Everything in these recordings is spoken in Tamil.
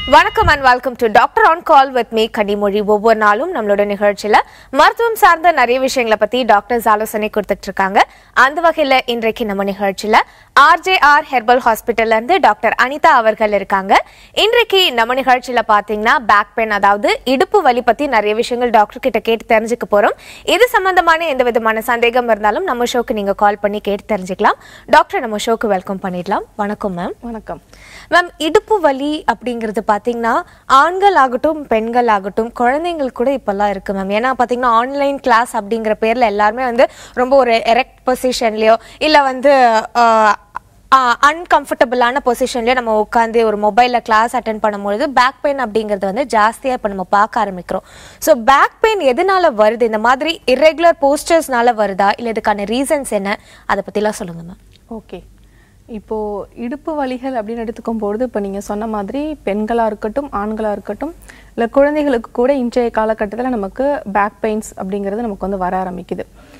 வணக்கம் and welcome to doctor on call with me Kanimozhi ஒவ்வொரு நாளும் நம்மளோட நிகழ்ச்சியில மருத்துவம் சார்ந்த நிறைய விஷயங்களை பத்தி டாக்டர்ஸ் ஆலோசனை கொடுத்துட்டு இருக்காங்க அந்த வகையில இன்றைக்கு நம்ம நிகழ்ச்சியில ஆர்ஜேஆர் ஹெர்பல் ஹாஸ்பிட்டல்ல இருந்து டாக்டர் அனிதா அவர்கள் இருக்காங்க இன்றைக்கு நம்ம நிகழ்ச்சியில பாத்தீங்கன்னா பேக் பெயின் அதாவது இடுப்பு வலி பத்தி நிறைய விஷயங்கள் டாக்டர் கிட்ட கேட்டு தெரிஞ்சுக்க போறோம் இது சம்பந்தமான எந்த விதமான சந்தேகம் இருந்தாலும் நம்ம ஷோக்கு நீங்க கால் பண்ணி கேட்டு தெரிஞ்சுக்கலாம் டாக்டர் நம்ம ஷோக்கு வெல்கம் பண்ணிடலாம் வணக்கம் மேம் வணக்கம் மேம் இடுப்பு வலி அப்படிங்கிறது பார்த்தீங்கன்னா ஆண்கள் ஆகட்டும் பெண்கள் ஆகட்டும் குழந்தைங்களுக்கு கூட இப்போல்லாம் இருக்கு மேம் ஏன்னா பார்த்தீங்கன்னா ஆன்லைன் கிளாஸ் அப்படிங்கிற பேரில் எல்லாருமே வந்து ரொம்ப ஒரு எரெக்ட் பொசிஷன்லையோ இல்லை வந்து அன்கம்ஃபர்டபுளான பொசிஷன்லயோ நம்ம உட்காந்து ஒரு மொபைலில் கிளாஸ் அட்டன் பண்ணும்பொழுது பேக் பெயின் அப்படிங்கிறது வந்து ஜாஸ்தியாக இப்போ நம்ம பார்க்க ஆரம்பிக்கிறோம் ஸோ பேக் பெயின் எதனால வருது இந்த மாதிரி இர்ரெகுலர் போஸ்டர்ஸ்னால வருதா இல்லை இதுக்கான ரீசன்ஸ் என்ன அதை பற்றிலாம் சொல்லுங்க மேம் ஓகே இப்போ இடுப்பு வலிகள் அப்படின்னு எடுத்துக்கும் பொழுது இப்போ நீங்கள் சொன்ன மாதிரி பெண்களாக இருக்கட்டும் ஆண்களாக இருக்கட்டும் இல்லை குழந்தைகளுக்கு கூட இன்றைய காலகட்டத்தில் நமக்கு பேக் பெயின்ஸ் அப்படிங்கிறது நமக்கு வந்து வர ஆரம்பிக்குது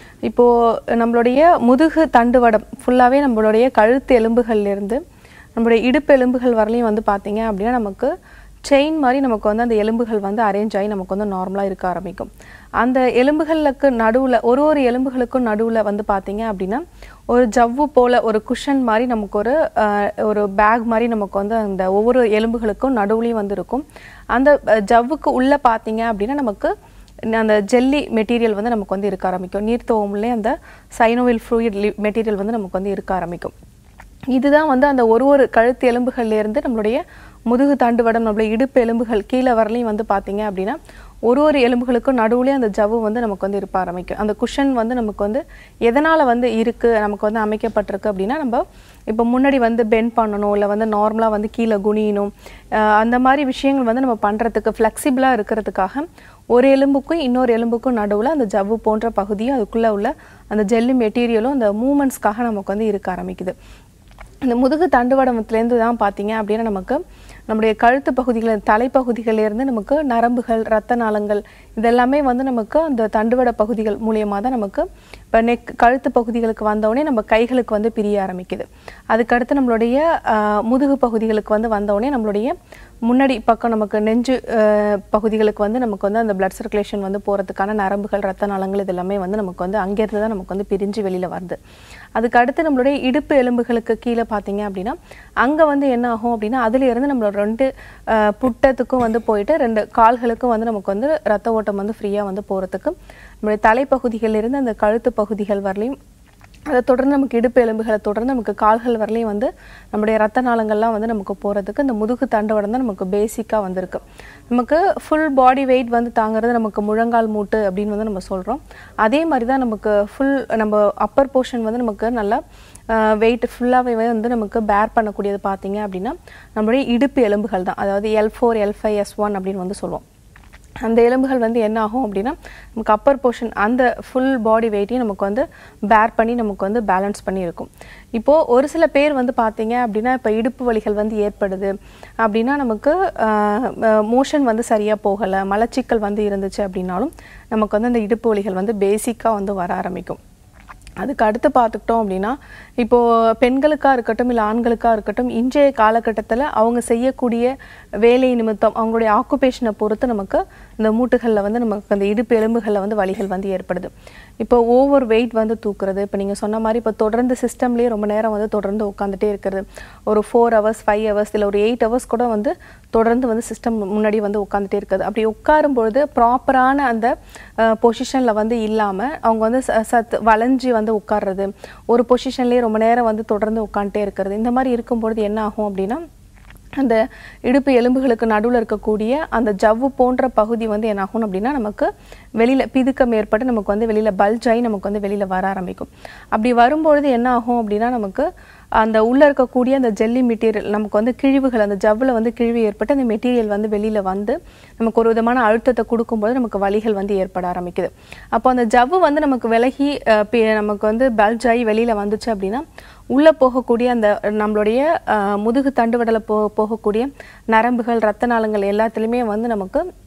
இப்போது நம்மளுடைய முதுகு தண்டுவடம் ஃபுல்லாகவே நம்மளுடைய கழுத்து எலும்புகள்லேருந்து நம்மளுடைய இடுப்பு எலும்புகள் வரலையும் வந்து பார்த்தீங்க அப்படின்னா நமக்கு செயின் மாதிரி நமக்கு வந்து அந்த எலும்புகள் வந்து அரேஞ்ச் ஆகி நமக்கு வந்து நார்மலாக இருக்க ஆரம்பிக்கும் அந்த எலும்புகளுக்கு நடுவில் ஒரு ஒரு எலும்புகளுக்கும் நடுவில் வந்து பார்த்தீங்க அப்படின்னா ஒரு ஜவ்வு போல ஒரு குஷன் மாதிரி நமக்கு ஒரு அஹ், ஒரு பேக் மாதிரி நமக்கு வந்து அந்த ஒவ்வொரு எலும்புகளுக்கும் நடுவுலையும் வந்து இருக்கும் அந்த அஹ், ஜவ்வுக்கு உள்ளே பார்த்தீங்க அப்படின்னா நமக்கு அந்த ஜெல்லி மெட்டீரியல் வந்து நமக்கு வந்து இருக்க ஆரம்பிக்கும் நீர்த்தோவம்லேயே அந்த சைனோவில் ஃப்ளூயிட் மெட்டீரியல் வந்து நமக்கு வந்து இருக்க ஆரம்பிக்கும் இதுதான் வந்து அந்த ஒரு ஒரு கழுத்து எலும்புகள்ல இருந்து நம்மளுடைய முதுகு தண்டுவடம் நம்மளுடைய இடுப்பு எலும்புகள் கீழே வரலையும் வந்து பார்த்தீங்க அப்படின்னா ஒரு ஒரு எலும்புகளுக்கும் நடுவுலயே அந்த ஜவ்வு வந்து நமக்கு வந்து இருப்ப ஆரம்பிக்கும் அந்த குஷன் வந்து நமக்கு வந்து எதனால வந்து இருக்கு நமக்கு வந்து அமைக்கப்பட்டிருக்கு அப்படின்னா நம்ம இப்போ முன்னாடி வந்து பெண்ட் பண்ணணும் இல்லை வந்து நார்மலாக வந்து கீழே குனியணும் அஹ் அந்த மாதிரி விஷயங்கள் வந்து நம்ம பண்ணுறதுக்கு ஃப்ளெக்சிபிளாக இருக்கிறதுக்காக ஒரு எலும்புக்கும் இன்னொரு எலும்புக்கும் நடுவில் அந்த ஜவ்வு போன்ற பகுதியும் அதுக்குள்ளே உள்ள அந்த ஜெல்லி மெட்டீரியலும் அந்த மூமெண்ட்ஸ்க்காக நமக்கு வந்து இருக்க ஆரம்பிக்குது இந்த முதுகு தண்டுவடமத்துலேருந்து தான் பார்த்தீங்க அப்படின்னா நமக்கு நம்முடைய கழுத்து பகுதிகள் தலைப்பகுதிகளிலிருந்து நமக்கு நரம்புகள் இரத்த நாளங்கள் இதெல்லாமே வந்து நமக்கு அந்த தண்டுவட பகுதிகள் மூலியமாக தான் நமக்கு இப்போ நெக் கழுத்து பகுதிகளுக்கு வந்தவுடனே நம்ம கைகளுக்கு வந்து பிரிய ஆரம்பிக்குது அதுக்கடுத்து நம்மளுடைய ஆஹ், முதுகு பகுதிகளுக்கு வந்து வந்தவுடனே நம்மளுடைய முன்னாடி பக்கம் நமக்கு நெஞ்சு ஆஹ், பகுதிகளுக்கு வந்து நமக்கு வந்து அந்த பிளட் சர்க்குலேஷன் வந்து போகிறதுக்கான நரம்புகள் ரத்த நாளங்கள் இது எல்லாமே வந்து நமக்கு வந்து அங்கேருந்து தான் நமக்கு வந்து பிரிஞ்சு வெளியில் வருது அதுக்கு அடுத்து நம்மளுடைய இடுப்பு எலும்புகளுக்கு கீழே பார்த்தீங்க அப்படின்னா அங்கே வந்து என்ன ஆகும் அப்படின்னா அதுல இருந்து நம்மளோட ரெண்டு ஆஹ், புட்டத்துக்கும் வந்து போயிட்டு ரெண்டு கால்களுக்கும் வந்து நமக்கு வந்து ரத்த ஓட்டம் வந்து ஃப்ரீயாக வந்து போகிறதுக்கு நம்மளுடைய தலைப்பகுதிகளில் இருந்து அந்த கழுத்து பகுதிகள் வரலையும் அதை தொடர்ந்து நமக்கு இடுப்பு எலும்புகளை தொடர்ந்து நமக்கு கால்கள் வரலையும் வந்து நம்முடைய ரத்த நாளங்கள்லாம் வந்து நமக்கு போகிறதுக்கு இந்த முதுகு தண்டவடம் தான் நமக்கு பேசிக்காக வந்திருக்கு நமக்கு ஃபுல் பாடி வெயிட் வந்து தாங்குறது நமக்கு முழங்கால் மூட்டு அப்படின்னு வந்து நம்ம சொல்கிறோம் அதே மாதிரி தான் நமக்கு ஃபுல் நம்ம அப்பர் போர்ஷன் வந்து நமக்கு நல்லா வெயிட் ஃபுல்லாகவே வந்து நமக்கு பேர் பண்ணக்கூடியது பார்த்தீங்க அப்படின்னா நம்மளுடைய இடுப்பு எலும்புகள் தான் அதாவது L four L five S one அப்படின்னு வந்து சொல்லுவோம் அந்த எலும்புகள் வந்து என்ன ஆகும் அப்படின்னா நமக்கு அப்பர் போர்ஷன் அந்த ஃபுல் பாடி வெயிட்டையும் நமக்கு வந்து பேர் பண்ணி நமக்கு வந்து பேலன்ஸ் பண்ணி இருக்கும் இப்போது ஒரு சில பேர் வந்து பார்த்தீங்க அப்படின்னா இப்போ இடுப்பு வலிகள் வந்து ஏற்படுது அப்படின்னா நமக்கு மோஷன் வந்து சரியாக போகலை மலச்சிக்கல் வந்து இருந்துச்சு அப்படின்னாலும் நமக்கு வந்து அந்த இடுப்பு வலிகள் வந்து பேசிக்காக வந்து வர ஆரம்பிக்கும் அதுக்கு அடுத்து பார்த்துக்கிட்டோம் அப்படின்னா இப்போ பெண்களுக்கா இருக்கட்டும் இல்லை ஆண்களுக்கா இருக்கட்டும் இன்றைய காலகட்டத்தில் அவங்க செய்யக்கூடிய வேலை நிமித்தம் அவங்களுடைய ஆக்குபேஷனை பொறுத்து நமக்கு இந்த மூட்டுகளில் வந்து நமக்கு அந்த இடுப்பு எலும்புகளில் வந்து வலிகள் வந்து ஏற்படுது இப்போ ஓவர் வெயிட் வந்து தூக்குறது இப்போ நீங்கள் சொன்ன மாதிரி இப்போ தொடர்ந்து சிஸ்டம்லேயே ரொம்ப நேரம் வந்து தொடர்ந்து உட்காந்துட்டே இருக்கிறது ஒரு ஃபோர் ஹவர்ஸ் ஃபைவ் ஹவர்ஸ் இல்லை ஒரு எயிட் ஹவர்ஸ் கூட வந்து தொடர்ந்து வந்து சிஸ்டம் முன்னாடி வந்து உட்காந்துட்டே இருக்குது அப்படி உட்காரும் பொழுது ப்ராப்பரான அந்த பொசிஷனில் வந்து இல்லாமல் அவங்க வந்து ச- சத்து வளைஞ்சி வந்து உட்கார்றது ஒரு பொசிஷன்லேயே ரொம்ப நேரம் வந்து தொடர்ந்து உட்காந்துட்டே இருக்கிறது இந்த மாதிரி இருக்கும்பொழுது என்ன ஆகும் அப்படின்னா அந்த இடுப்பு எலும்புகளுக்கு நடுவில் இருக்கக்கூடிய அந்த ஜவ்வு போன்ற பகுதி வந்து என்ன ஆகும் அப்படின்னா நமக்கு வெளியில் பிதுக்கம் ஏற்பட்டு நமக்கு வந்து வெளியில் பல்ஜ் ஆகி நமக்கு வந்து வெளியில் வர ஆரம்பிக்கும் அப்படி வரும்பொழுது என்ன ஆகும் அப்படின்னா நமக்கு அந்த உள்ளே இருக்கக்கூடிய அந்த ஜெல்லி மெட்டீரியல் நமக்கு வந்து கிழிவுகள் அந்த ஜவ்வில் வந்து கிழிவு ஏற்பட்டு அந்த மெட்டீரியல் வந்து வெளியில் வந்து நமக்கு ஒரு விதமான அழுத்தத்தை கொடுக்கும்போது நமக்கு வலிகள் வந்து ஏற்பட ஆரம்பிக்குது அப்போ அந்த ஜவ்வு வந்து நமக்கு விலகி அஹ், பி- நமக்கு வந்து பல்ஜ் ஆகி வெளியில் வந்துச்சு அப்படின்னா உள்ளே போகக்கூடிய அந்த நம்மளுடைய அஹ், முதுகு தண்டுவடலை போ போகக்கூடிய நரம்புகள் ரத்த நாளங்கள் எல்லாத்துலேயுமே வந்து நமக்கு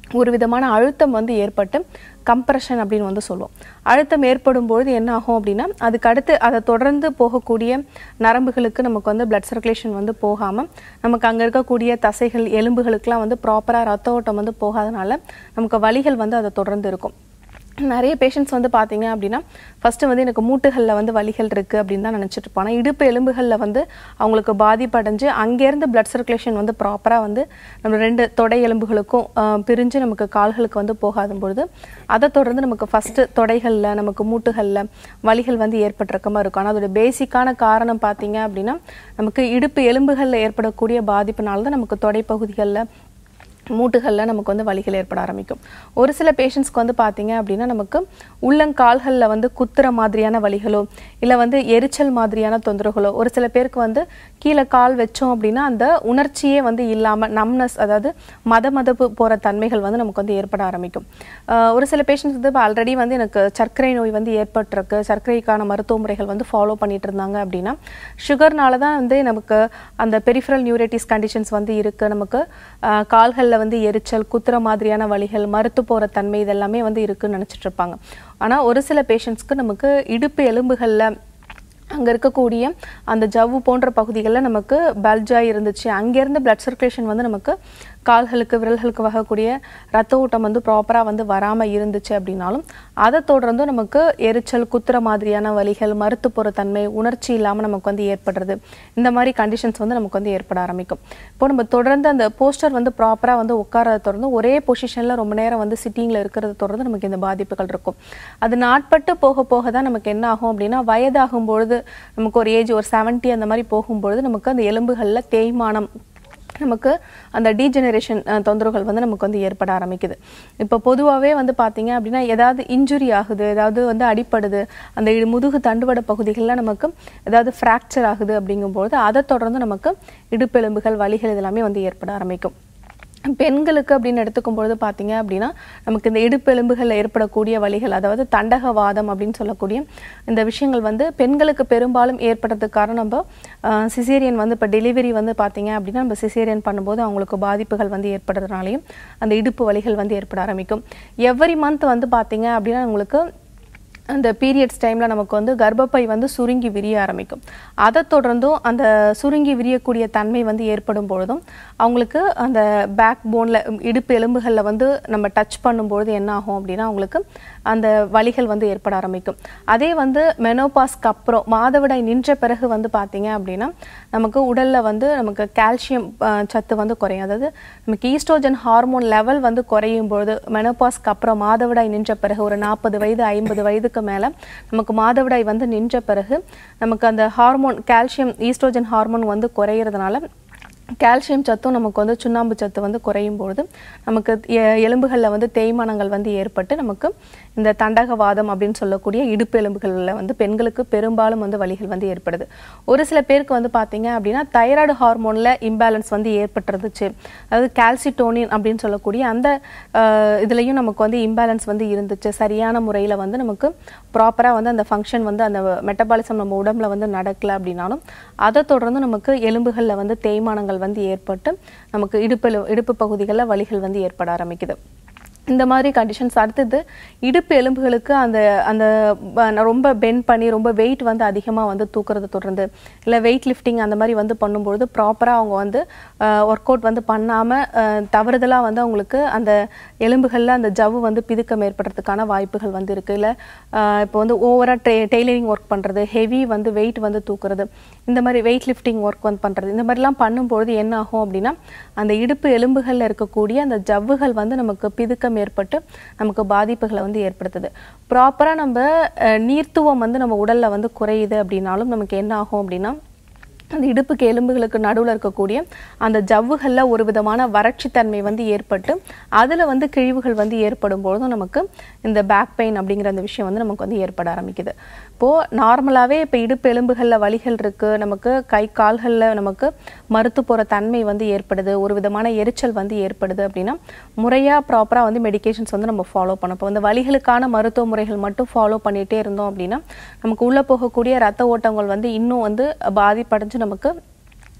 ஒரு விதமான அழுத்தம் வந்து ஏற்பட்டு கம்ப்ரெஷன் அப்படின்னு வந்து சொல்லுவோம் அழுத்தம் ஏற்படும் பொழுது என்ன ஆகும் அப்படின்னா அதுக்கு அடுத்து அதை தொடர்ந்து போகக்கூடிய நரம்புகளுக்கு நமக்கு வந்து பிளட் சர்க்குலேஷன் வந்து போகாமல் நமக்கு அங்கே இருக்கக்கூடிய தசைகள் எலும்புகளுக்கெல்லாம் வந்து ப்ராப்பராக ரத்த ஓட்டம் வந்து போகாதனால நமக்கு வலிகள் வந்து அதை தொடர்ந்து இருக்கும் நிறைய பேஷண்ட்ஸ் வந்து பார்த்தீங்க அப்படின்னா ஃபஸ்ட்டு வந்து எனக்கு மூட்டுகளில் வந்து வலிகள் இருக்குது அப்படின்னு தான் நினச்சிட்டு இருப்பாங்க இடுப்பு எலும்புகளில் வந்து அவங்களுக்கு பாதிப்படைஞ்சு அங்கேருந்து பிளட் சர்க்குலேஷன் வந்து ப்ராப்பராக வந்து நம்ம ரெண்டு தொடை எலும்புகளுக்கும் ஆஹ், பிரிஞ்சு நமக்கு கால்களுக்கு வந்து போகாத பொழுது அதை தொடர்ந்து நமக்கு ஃபஸ்ட்டு தொடைகளில் நமக்கு மூட்டுகளில் வலிகள் வந்து ஏற்பட்டிருக்க மாதிரி இருக்கும் ஆனால் அதோட பேசிக்கான காரணம் பார்த்தீங்க அப்படின்னா நமக்கு இடுப்பு எலும்புகளில் ஏற்படக்கூடிய பாதிப்புனால தான் நமக்கு தொடை பகுதிகளில் மூட்டுகளில் நமக்கு வந்து வலிகள் ஏற்பட ஆரம்பிக்கும் ஒரு சில பேஷண்ட்ஸ்க்கு வந்து பார்த்தீங்க அப்படின்னா நமக்கு உள்ளங்கால்களில் வந்து குத்துற மாதிரியான வலிகளோ இல்லை வந்து எரிச்சல் மாதிரியான தொந்தரவுகளோ ஒரு சில பேருக்கு வந்து கீழே கால் வச்சோம் அப்படின்னா அந்த உணர்ச்சியே வந்து இல்லாமல் நம்னஸ் அதாவது மத மதப்பு போகிற தன்மைகள் வந்து நமக்கு வந்து ஏற்பட ஆரம்பிக்கும் ஆஹ் ஒரு சில பேஷண்ட்ஸ் வந்து ஆல்ரெடி வந்து எனக்கு சர்க்கரை நோய் வந்து ஏற்பட்டிருக்கு சர்க்கரைக்கான மருத்துவ முறைகள் வந்து ஃபாலோ பண்ணிட்டு இருந்தாங்க அப்படின்னா சுகர்னால தான் வந்து நமக்கு அந்த பெரிஃபரல் நியூரைட்டிஸ் கண்டிஷன்ஸ் வந்து இருக்குது நமக்கு கால்களில் வந்து எரிச்சல் குத்துற மாதிரியான வலிகள் மறுத்து போகிற தன்மை இதெல்லாமே வந்து இருக்குன்னு நினச்சிட்டு இருப்பாங்க ஆனால் ஒரு சில பேஷண்ட்ஸ்க்கு நமக்கு இடுப்பு எலும்புகளில் அங்கே இருக்கக்கூடிய அந்த ஜவ்வு போன்ற பகுதிகளில் நமக்கு பல்ஜாக இருந்துச்சு அங்கேருந்து பிளட் சர்க்குலேஷன் வந்து நமக்கு கால்களுக்கு விரல்களுக்கு வகக்கூடிய ரத்த ஓட்டம் வந்து ப்ராப்பராக வந்து வராமல் இருந்துச்சு அப்படின்னாலும் அதை தொடர்ந்து நமக்கு எரிச்சல் குத்துற மாதிரியான வலிகள் மறுத்து போகிற தன்மை உணர்ச்சி இல்லாமல் நமக்கு வந்து ஏற்படுறது இந்த மாதிரி கண்டிஷன்ஸ் வந்து நமக்கு வந்து ஏற்பட ஆரம்பிக்கும் இப்போ நம்ம தொடர்ந்து அந்த போஸ்டர் வந்து ப்ராப்பராக வந்து உட்காரத தொடர்ந்து ஒரே பொசிஷனில் ரொம்ப நேரம் வந்து சிட்டிங்கில் இருக்கிறத தொடர்ந்து நமக்கு இந்த பாதிப்புகள் இருக்கும் அது நாட்பட்டு போக போக தான் நமக்கு என்ன ஆகும் அப்படின்னா வயதாகும் பொழுது நமக்கு ஒரு ஏஜ் ஒரு 70 அந்த மாதிரி போகும்பொழுது நமக்கு அந்த எலும்புகளில் தேய்மானம் நமக்கு அந்த டீஜெனரேஷன் தொந்தரவுகள் வந்து நமக்கு வந்து ஏற்பட ஆரம்பிக்குது இப்போ பொதுவாகவே வந்து பார்த்தீங்க அப்படின்னா ஏதாவது இன்ஜுரி ஆகுது ஏதாவது வந்து அடிப்படுது அந்த இடு- முதுகு தண்டுவட பகுதிகளில் நமக்கு ஏதாவது ஃப்ராக்சர் ஆகுது அப்படிங்கும்போது அதை தொடர்ந்து நமக்கு இடுப்பெலும்புகள் வலிகள் இதெல்லாமே வந்து ஏற்பட ஆரம்பிக்கும் பெண்களுக்கு அப்படின்னு எடுத்துக்கும் பொழுது பார்த்தீங்க அப்படின்னா நமக்கு இந்த இடுப்பு எலும்புகளில் ஏற்படக்கூடிய வலிகள் அதாவது தண்டகவாதம் அப்படின்னு சொல்லக்கூடிய இந்த விஷயங்கள் வந்து பெண்களுக்கு பெரும்பாலும் ஏற்படுறதுக்கு காரணம் நம்ம சிசேரியன் வந்து இப்போ டெலிவரி வந்து பார்த்தீங்க அப்படின்னா நம்ம சிசேரியன் பண்ணும்போது அவங்களுக்கு பாதிப்புகள் வந்து ஏற்படுறதுனாலையும் அந்த இடுப்பு வலிகள் வந்து ஏற்பட ஆரம்பிக்கும் எவ்ரி மந்த் வந்து பார்த்தீங்க அப்படின்னா உங்களுக்கு அந்த பீரியட்ஸ் டைமில் நமக்கு வந்து கர்ப்பப்பை வந்து சுருங்கி விரிய ஆரம்பிக்கும் அதை தொடர்ந்தும் அந்த சுருங்கி விரியக்கூடிய தன்மை வந்து ஏற்படும் பொழுதும் அவங்களுக்கு அந்த பேக் போனில் இடுப்பு எலும்புகளில் வந்து நம்ம டச் பண்ணும்பொழுது என்ன ஆகும் அப்படின்னா அவங்களுக்கு அந்த வலிகள் வந்து ஏற்பட ஆரம்பிக்கும் அதே வந்து மெனோபாஸ்க்கு அப்புறம் மாதவிடாய் நின்ற பிறகு வந்து பார்த்தீங்க அப்படின்னா நமக்கு உடலில் வந்து நமக்கு கால்சியம் சத்து வந்து குறையும் அதாவது நமக்கு ஈஸ்ட்ரோஜன் ஹார்மோன் லெவல் வந்து குறையும் பொழுது மெனோபாஸ்க்கு அப்புறம் மாதவிடாய் நின்ற பிறகு ஒரு நாற்பது வயது ஐம்பது வயதுக்கு மேலே நமக்கு மாதவிடாய் வந்து நின்ற பிறகு நமக்கு அந்த ஹார்மோன் கால்சியம் ஈஸ்ட்ரோஜன் ஹார்மோன் வந்து குறையிறதுனால கால்சியம் சத்தும் நமக்கு வந்து சுண்ணாம்பு சத்து வந்து குறையும் பொழுது நமக்கு எ- எலும்புகளில் வந்து தேய்மானங்கள் வந்து ஏற்பட்டு நமக்கு இந்த தண்டகவாதம் அப்படின்னு சொல்லக்கூடிய இடுப்பு எலும்புகளில் வந்து பெண்களுக்கு பெரும்பாலும் வந்து வலிகள் வந்து ஏற்படுது ஒரு சில பேருக்கு வந்து பார்த்தீங்க அப்படின்னா தைராய்டு ஹார்மோனில் இம்பேலன்ஸ் வந்து ஏற்பட்டுருந்துச்சு அதாவது கால்சிட்டோனின் அப்படின்னு சொல்லக்கூடிய அந்த அஹ், இதுலயும் நமக்கு வந்து இம்பேலன்ஸ் வந்து இருந்துச்சு சரியான முறையில் வந்து நமக்கு ப்ராப்பராக வந்து அந்த ஃபங்க்ஷன் வந்து அந்த மெட்டபாலிசம் நம்ம உடம்புல வந்து நடக்கல அப்படின்னாலும் அதை தொடர்ந்து நமக்கு எலும்புகளில் வந்து தேய்மானங்கள் வந்து ஏற்பட்டு நமக்கு இடுப்பு இடுப்பு பகுதிகளில் வலிகள் வந்து ஏற்பட ஆரம்பிக்குது இந்த மாதிரி கண்டிஷன்ஸ் அடுத்தது இடுப்பு எலும்புகளுக்கு அந்த அந்த ப- ரொம்ப பெண்ட் பண்ணி ரொம்ப வெயிட் வந்து அதிகமாக வந்து தூக்குறது தொடர்ந்து இல்லை வெயிட் லிஃப்டிங் அந்த மாதிரி வந்து பண்ணும்பொழுது ப்ராப்பராக அவங்க வந்து ஒர்க் அவுட் வந்து பண்ணாமல் தவறுதலாக வந்து அவங்களுக்கு அந்த எலும்புகளில் அந்த ஜவ்வு வந்து பிதுக்கம் ஏற்படுறதுக்கான வாய்ப்புகள் வந்து இருக்குது இல்லை இப்போ வந்து ஓவராக டெ டெய்லரிங் ஒர்க் பண்ணுறது ஹெவி வந்து வெயிட் வந்து தூக்குறது இந்த மாதிரி வெயிட் லிஃப்டிங் ஒர்க் வந்து பண்ணுறது இந்த மாதிரிலாம் பண்ணும்பொழுது என்ன ஆகும் அப்படின்னா அந்த இடுப்பு எலும்புகளில் இருக்கக்கூடிய அந்த ஜவ்வுகள் வந்து நமக்கு பிதுக்கம் ஏற்பட்டு நமக்கு பாதிப்புகளை வந்து ஏற்படுத்துது ப்ராப்பராக நம்ம அஹ், நீர்த்துவம் வந்து நம்ம உடலில் வந்து குறையுது அப்படின்னாலும் நமக்கு என்ன ஆகும் அப்படின்னா அந்த இடுப்புக்கு எலும்புகளுக்கு நடுவில் இருக்கக்கூடிய அந்த ஜவ்வுகளில் ஒரு விதமான வறட்சித்தன்மை வந்து ஏற்பட்டு அதில் வந்து கிழிவுகள் வந்து ஏற்படும் பொழுதும் நமக்கு இந்த பேக் பெயின் அப்படிங்கிற அந்த விஷயம் வந்து நமக்கு வந்து ஏற்பட ஆரம்பிக்குது இப்போது நார்மலாகவே இப்போ இடுப்பு எலும்புகளில் வலிகள் இருக்குது நமக்கு கை கால்களில் நமக்கு மறுத்து போகிற தன்மை வந்து ஏற்படுது ஒரு விதமான எரிச்சல் வந்து ஏற்படுது அப்படின்னா முறையாக ப்ராப்பராக வந்து மெடிகேஷன்ஸ் வந்து நம்ம ஃபாலோ பண்ணோம் இப்போ இந்த வலிகளுக்கான மருத்துவ முறைகள் மட்டும் ஃபாலோ பண்ணிகிட்டே இருந்தோம் அப்படின்னா நமக்கு உள்ளே போகக்கூடிய ரத்த ஓட்டங்கள் வந்து இன்னும் வந்து பாதிப்படைஞ்சு நமக்கு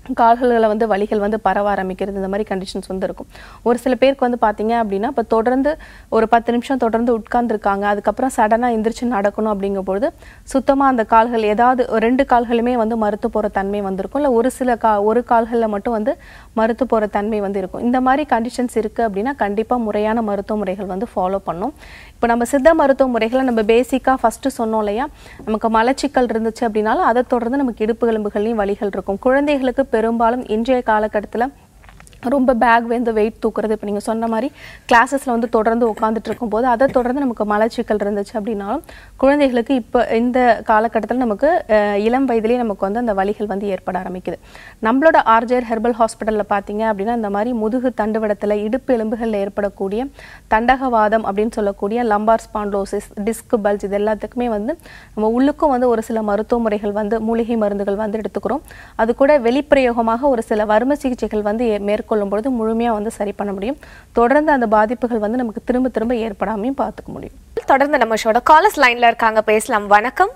கால்களில் வந்து வலிகள் வந்து பரவ ஆரம்பிக்கிறது இந்த மாதிரி கண்டிஷன்ஸ் வந்து இருக்கும் ஒரு சில பேருக்கு வந்து பார்த்தீங்க அப்படின்னா இப்போ தொடர்ந்து ஒரு பத்து நிமிஷம் தொடர்ந்து உட்கார்ந்துருக்காங்க அதுக்கப்புறம் சடனாக எந்திரிச்சு நடக்கணும் அப்படிங்கும்பொழுது சுத்தமாக அந்த கால்கள் ஏதாவது ஒரு ரெண்டு கால்களுமே வந்து மறுத்து போகிற தன்மை வந்திருக்கும் இல்லை ஒரு சில கா ஒரு கால்களில் மட்டும் வந்து மறுத்து போகிற தன்மை வந்து இருக்கும் இந்த மாதிரி கண்டிஷன்ஸ் இருக்குது அப்படின்னா கண்டிப்பாக முறையான மருத்துவ முறைகள் வந்து ஃபாலோ பண்ணும் இப்போ நம்ம சித்த மருத்துவ முறைகளை நம்ம பேசிக்காக ஃபஸ்ட்டு சொன்னோம் இல்லையா நமக்கு மலச்சிக்கல் இருந்துச்சு அப்படின்னாலும் அதை தொடர்ந்து நமக்கு இடுப்பு எலும்புகள்லையும் வலிகள் இருக்கும் குழந்தைகளுக்கு பெரும்பாலும் இன்றைய காலகட்டத்தில் ரொம்ப பேக் வந்து வெயிட் தூக்குறது இப்போ நீங்கள் சொன்ன மாதிரி கிளாஸஸில் வந்து தொடர்ந்து உட்காந்துட்டு இருக்கும்போது அதை தொடர்ந்து நமக்கு மலச்சிக்கல் இருந்துச்சு அப்படின்னாலும் குழந்தைகளுக்கு இப்போ இந்த காலகட்டத்தில் நமக்கு அஹ், இளம் வயதிலேயே நமக்கு வந்து அந்த வலிகள் வந்து ஏற்பட ஆரம்பிக்குது நம்மளோட ஆர்ஜர் ஹெர்பல் ஹாஸ்பிட்டலில் பார்த்தீங்க அப்படின்னா இந்த மாதிரி முதுகு தண்டுவடத்தில் இடுப்பு எலும்புகளில் ஏற்படக்கூடிய தண்டகவாதம் அப்படின்னு சொல்லக்கூடிய லம்பார் ஸ்பாண்டோசிஸ் டிஸ்க் பல்ஜ் இது எல்லாத்துக்குமே வந்து நம்ம உள்ளுக்கும் வந்து ஒரு சில மருத்துவ முறைகள் வந்து மூலிகை மருந்துகள் வந்து எடுத்துக்கிறோம் அது கூட வெளிப்பிரயோகமாக ஒரு சில வறுமை சிகிச்சைகள் வந்து ஏ- மேற்கொள்ளும் பொழுது முழுமையாக வந்து சரி பண்ண முடியும் தொடர்ந்து அந்த பாதிப்புகள் வந்து நமக்கு திரும்ப திரும்ப ஏற்படாமையும் பார்த்துக்க முடியும் தொடர்ந்து நம்ம ஷோட காலர்ஸ் லைன்ல இருக்காங்க பேசலாம் வணக்கம்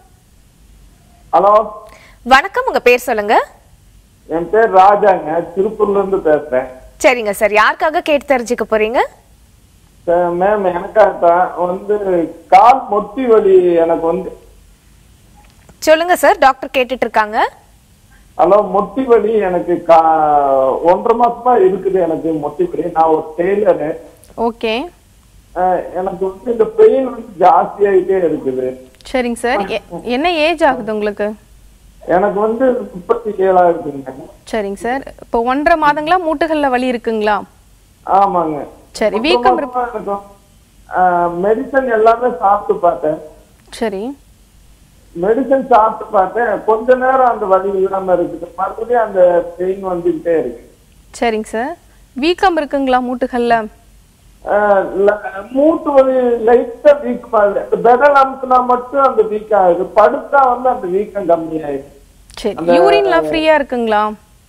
ஹலோ வணக்கம் உங்க பேர் சொல்லுங்க என் பேர் ராஜாங்க திருப்பூர்ல இருந்து பேசுறேன் சரிங்க சார் யாருக்காக கேட்டு தெரிஞ்சுக்க போறீங்க சார், மேம் எனக்காக தான் வந்து கால் மொட்டி வலி எனக்கு வந்து சொல்லுங்க சார் டாக்டர் கேட்டுட்டு இருக்காங்க ஹலோ மொட்டி வலி எனக்கு கா ஒன்றரை மாசமா இருக்குது எனக்கு மொட்டி வலி நான் ஒரு டெய்லரு ஓகே எனக்கு வந்து இந்த பெயின் வந்து ஜாஸ்தியாயிட்டே இருக்குது சரிங்க சார் எ- என்ன ஏஜ் ஆகுது உங்களுக்கு எனக்கு வந்து முப்பத்தி ஏழா இருக்குங்க சரிங்க சார் இப்போ ஒன்றரை மாதங்களா மூட்டுகளில் வலி இருக்குங்களா ஆமாங்க சரி ஒன்றரை வீக்கம் மாசமா எனக்கு மெடிசன் எல்லாமே சாப்பிட்டு பார்த்தேன் சரி மெடிசன் சாப்பிட்டு பார்த்தேன் கொஞ்ச நேரம் அந்த வலி இல்லாம இருக்குது மறுபடியும் அந்த பெயின் வந்துகிட்டே இருக்கு சரிங்க சார் வீக்கம் இருக்குங்களா மூட்டுகளில் ஆஹ் ல- மூட்டு வலி லைட்டா வீக்கமா இருக்கு இந்த பெடல் அமுத்துனா மட்டும் அந்த வீக் ஆகுது படுத்தா வந்து அந்த வீக்கம் கம்மியாயிடுது சரி யூரின்லாம் ஃப்ரீயா இருக்குங்களா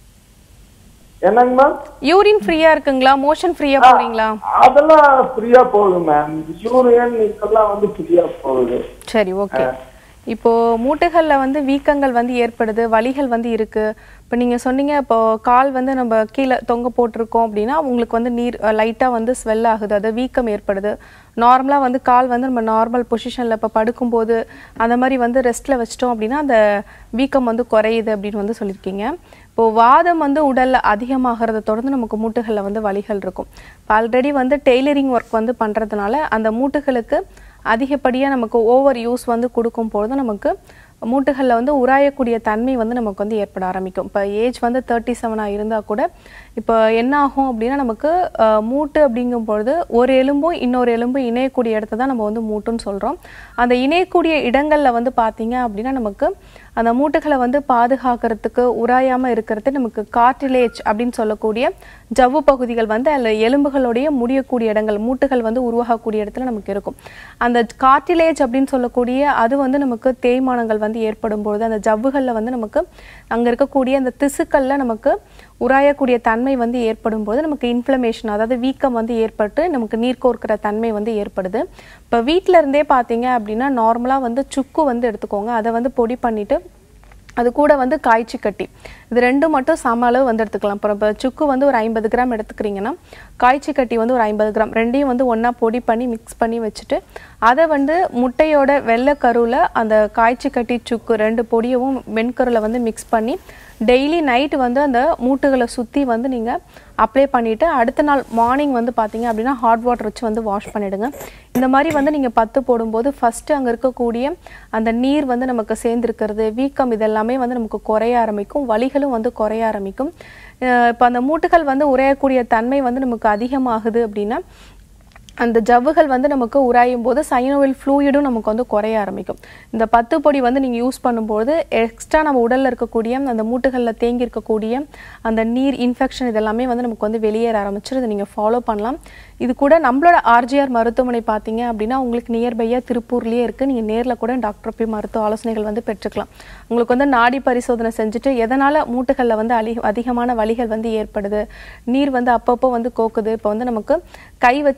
என்னங்க மேம் யூரின் ஃப்ரீயா இருக்குங்களா மோஷன் ஃப்ரீயா போறீங்களா அதெல்லாம் ஃப்ரீயா போகுது மேம் யூரியன் இதெல்லாம் வந்து ஃப்ரீயா போகுது சரி ஓகே இப்போ மூட்டுகளில் வந்து வீக்கங்கள் வந்து ஏற்படுது வலிகள் வந்து இருக்கு இப்போ நீங்க சொன்னீங்க இப்போ கால் வந்து நம்ம கீழே தொங்க போட்டிருக்கோம் அப்படின்னா உங்களுக்கு வந்து நீர் லைட்டாக வந்து ஸ்வெல் ஆகுது அது வீக்கம் ஏற்படுது நார்மலாக வந்து கால் வந்து நம்ம நார்மல் பொசிஷனில் இப்போ படுக்கும்போது அந்த மாதிரி வந்து ரெஸ்ட்டில் வச்சிட்டோம் அப்படின்னா அந்த வீக்கம் வந்து குறையுது அப்படின்னு வந்து சொல்லியிருக்கீங்க இப்போ வாதம் வந்து உடல்ல அதிகமாகிறத தொடர்ந்து நமக்கு மூட்டுகளில் வந்து வலிகள் இருக்கும் இப்போ ஆல்ரெடி வந்து டெய்லரிங் ஒர்க் வந்து பண்றதுனால அந்த மூட்டுகளுக்கு அதிகப்படியாக நமக்கு ஓவர் யூஸ் வந்து கொடுக்கும் பொழுது நமக்கு மூட்டுகளில் வந்து உராயக்கூடிய தன்மை வந்து நமக்கு வந்து ஏற்பட ஆரம்பிக்கும் இப்போ ஏஜ் வந்து தேர்ட்டி செவனாக இருந்தால் கூட இப்போ என்ன ஆகும் அப்படின்னா நமக்கு அஹ், மூட்டு அப்படிங்கும் பொழுது ஒரு எலும்பும் இன்னொரு எலும்பும் இணையக்கூடிய இடத்த தான் நம்ம வந்து மூட்டுன்னு சொல்கிறோம் அந்த இணையக்கூடிய இடங்களில் வந்து பார்த்தீங்க அப்படின்னா நமக்கு அந்த மூட்டுகளை வந்து பாதுகாக்கிறதுக்கு உராயாமல் இருக்கிறது நமக்கு கார்டிலேஜ் அப்படின்னு சொல்லக்கூடிய ஜவ்வு பகுதிகள் வந்து அதில் எலும்புகளுடைய முடியக்கூடிய இடங்கள் மூட்டுகள் வந்து உருவாகக்கூடிய இடத்துல நமக்கு இருக்கும் அந்த கார்டிலேஜ் அப்படின்னு சொல்லக்கூடிய அது வந்து நமக்கு தேய்மானங்கள் வந்து ஏற்படும் பொழுது அந்த ஜவ்வுகளில் வந்து நமக்கு அங்கே இருக்கக்கூடிய அந்த திசுக்களில் நமக்கு உராயக்கூடிய தன்மை வந்து ஏற்படும் போது நமக்கு இன்ஃப்ளமேஷன் அதாவது வீக்கம் வந்து ஏற்பட்டு நமக்கு நீர் கோர்க்கிற தன்மை வந்து ஏற்படுது இப்போ வீட்டில இருந்தே பார்த்தீங்க அப்படின்னா நார்மலாக வந்து சுக்கு வந்து எடுத்துக்கோங்க அதை வந்து பொடி பண்ணிட்டு அது கூட வந்து காய்ச்சி கட்டி இது ரெண்டும் மட்டும் சம அளவு வந்து எடுத்துக்கலாம் அப்புறம் இப்போ சுக்கு வந்து ஒரு ஐம்பது கிராம் எடுத்துக்கிறீங்கன்னா காய்ச்சி கட்டி வந்து ஒரு ஐம்பது கிராம் ரெண்டையும் வந்து ஒன்றா பொடி பண்ணி மிக்ஸ் பண்ணி வச்சுட்டு அதை வந்து முட்டையோட வெள்ளை கருவில் அந்த காய்ச்சி கட்டி சுக்கு ரெண்டு பொடியவும் வெண்கருவில் வந்து மிக்ஸ் பண்ணி டெய்லி நைட்டு வந்து அந்த மூட்டுகளை சுற்றி வந்து நீங்கள் அப்ளை பண்ணிவிட்டு அடுத்த நாள் மார்னிங் வந்து பார்த்தீங்க அப்படின்னா ஹாட் வாட்டர் வச்சு வந்து வாஷ் பண்ணிவிடுங்க இந்த மாதிரி வந்து நீங்கள் பத்து போடும்போது ஃபஸ்ட்டு அங்கே இருக்கக்கூடிய அந்த நீர் வந்து நமக்கு சேர்ந்துருக்கிறது வீக்கம் இதெல்லாமே வந்து நமக்கு குறைய ஆரம்பிக்கும் வலிகளும் வந்து குறைய ஆரம்பிக்கும் இப்போ அந்த மூட்டுகள் வந்து உறையக்கூடிய தன்மை வந்து நமக்கு அதிகமாகுது அப்படின்னா அந்த ஜவ்வுகள் வந்து நமக்கு உராயும் போது சைனோவில் ஃப்ளூயிடும் நமக்கு வந்து குறைய ஆரம்பிக்கும் இந்த பத்து பொடி வந்து நீங்கள் யூஸ் பண்ணும்போது எக்ஸ்ட்ரா நம்ம உடலில் இருக்கக்கூடிய அந்த மூட்டுகளில் தேங்கி இருக்கக்கூடிய அந்த நீர் இன்ஃபெக்ஷன் இதெல்லாமே வந்து நமக்கு வந்து வெளியேற ஆரம்பிச்சிடும் இதை நீங்கள் ஃபாலோ பண்ணலாம் இது கூட நம்மளோட ஆர்ஜிஆர் மருத்துவமனை பார்த்தீங்க அப்படின்னா உங்களுக்கு நியர்பையாக திருப்பூர்லேயே இருக்குது நீங்கள் நேரில் கூட டாக்டர் போய் மருத்துவ ஆலோசனைகள் வந்து பெற்றுக்கலாம் உங்களுக்கு வந்து நாடி பரிசோதனை செஞ்சுட்டு எதனால் மூட்டுகளில் வந்து அலி அதிகமான வலிகள் வந்து ஏற்படுது நீர் வந்து அப்பப்போ வந்து கோக்குது இப்போ வந்து நமக்கு கை வச்சு நம்ம ப்ரெஸ்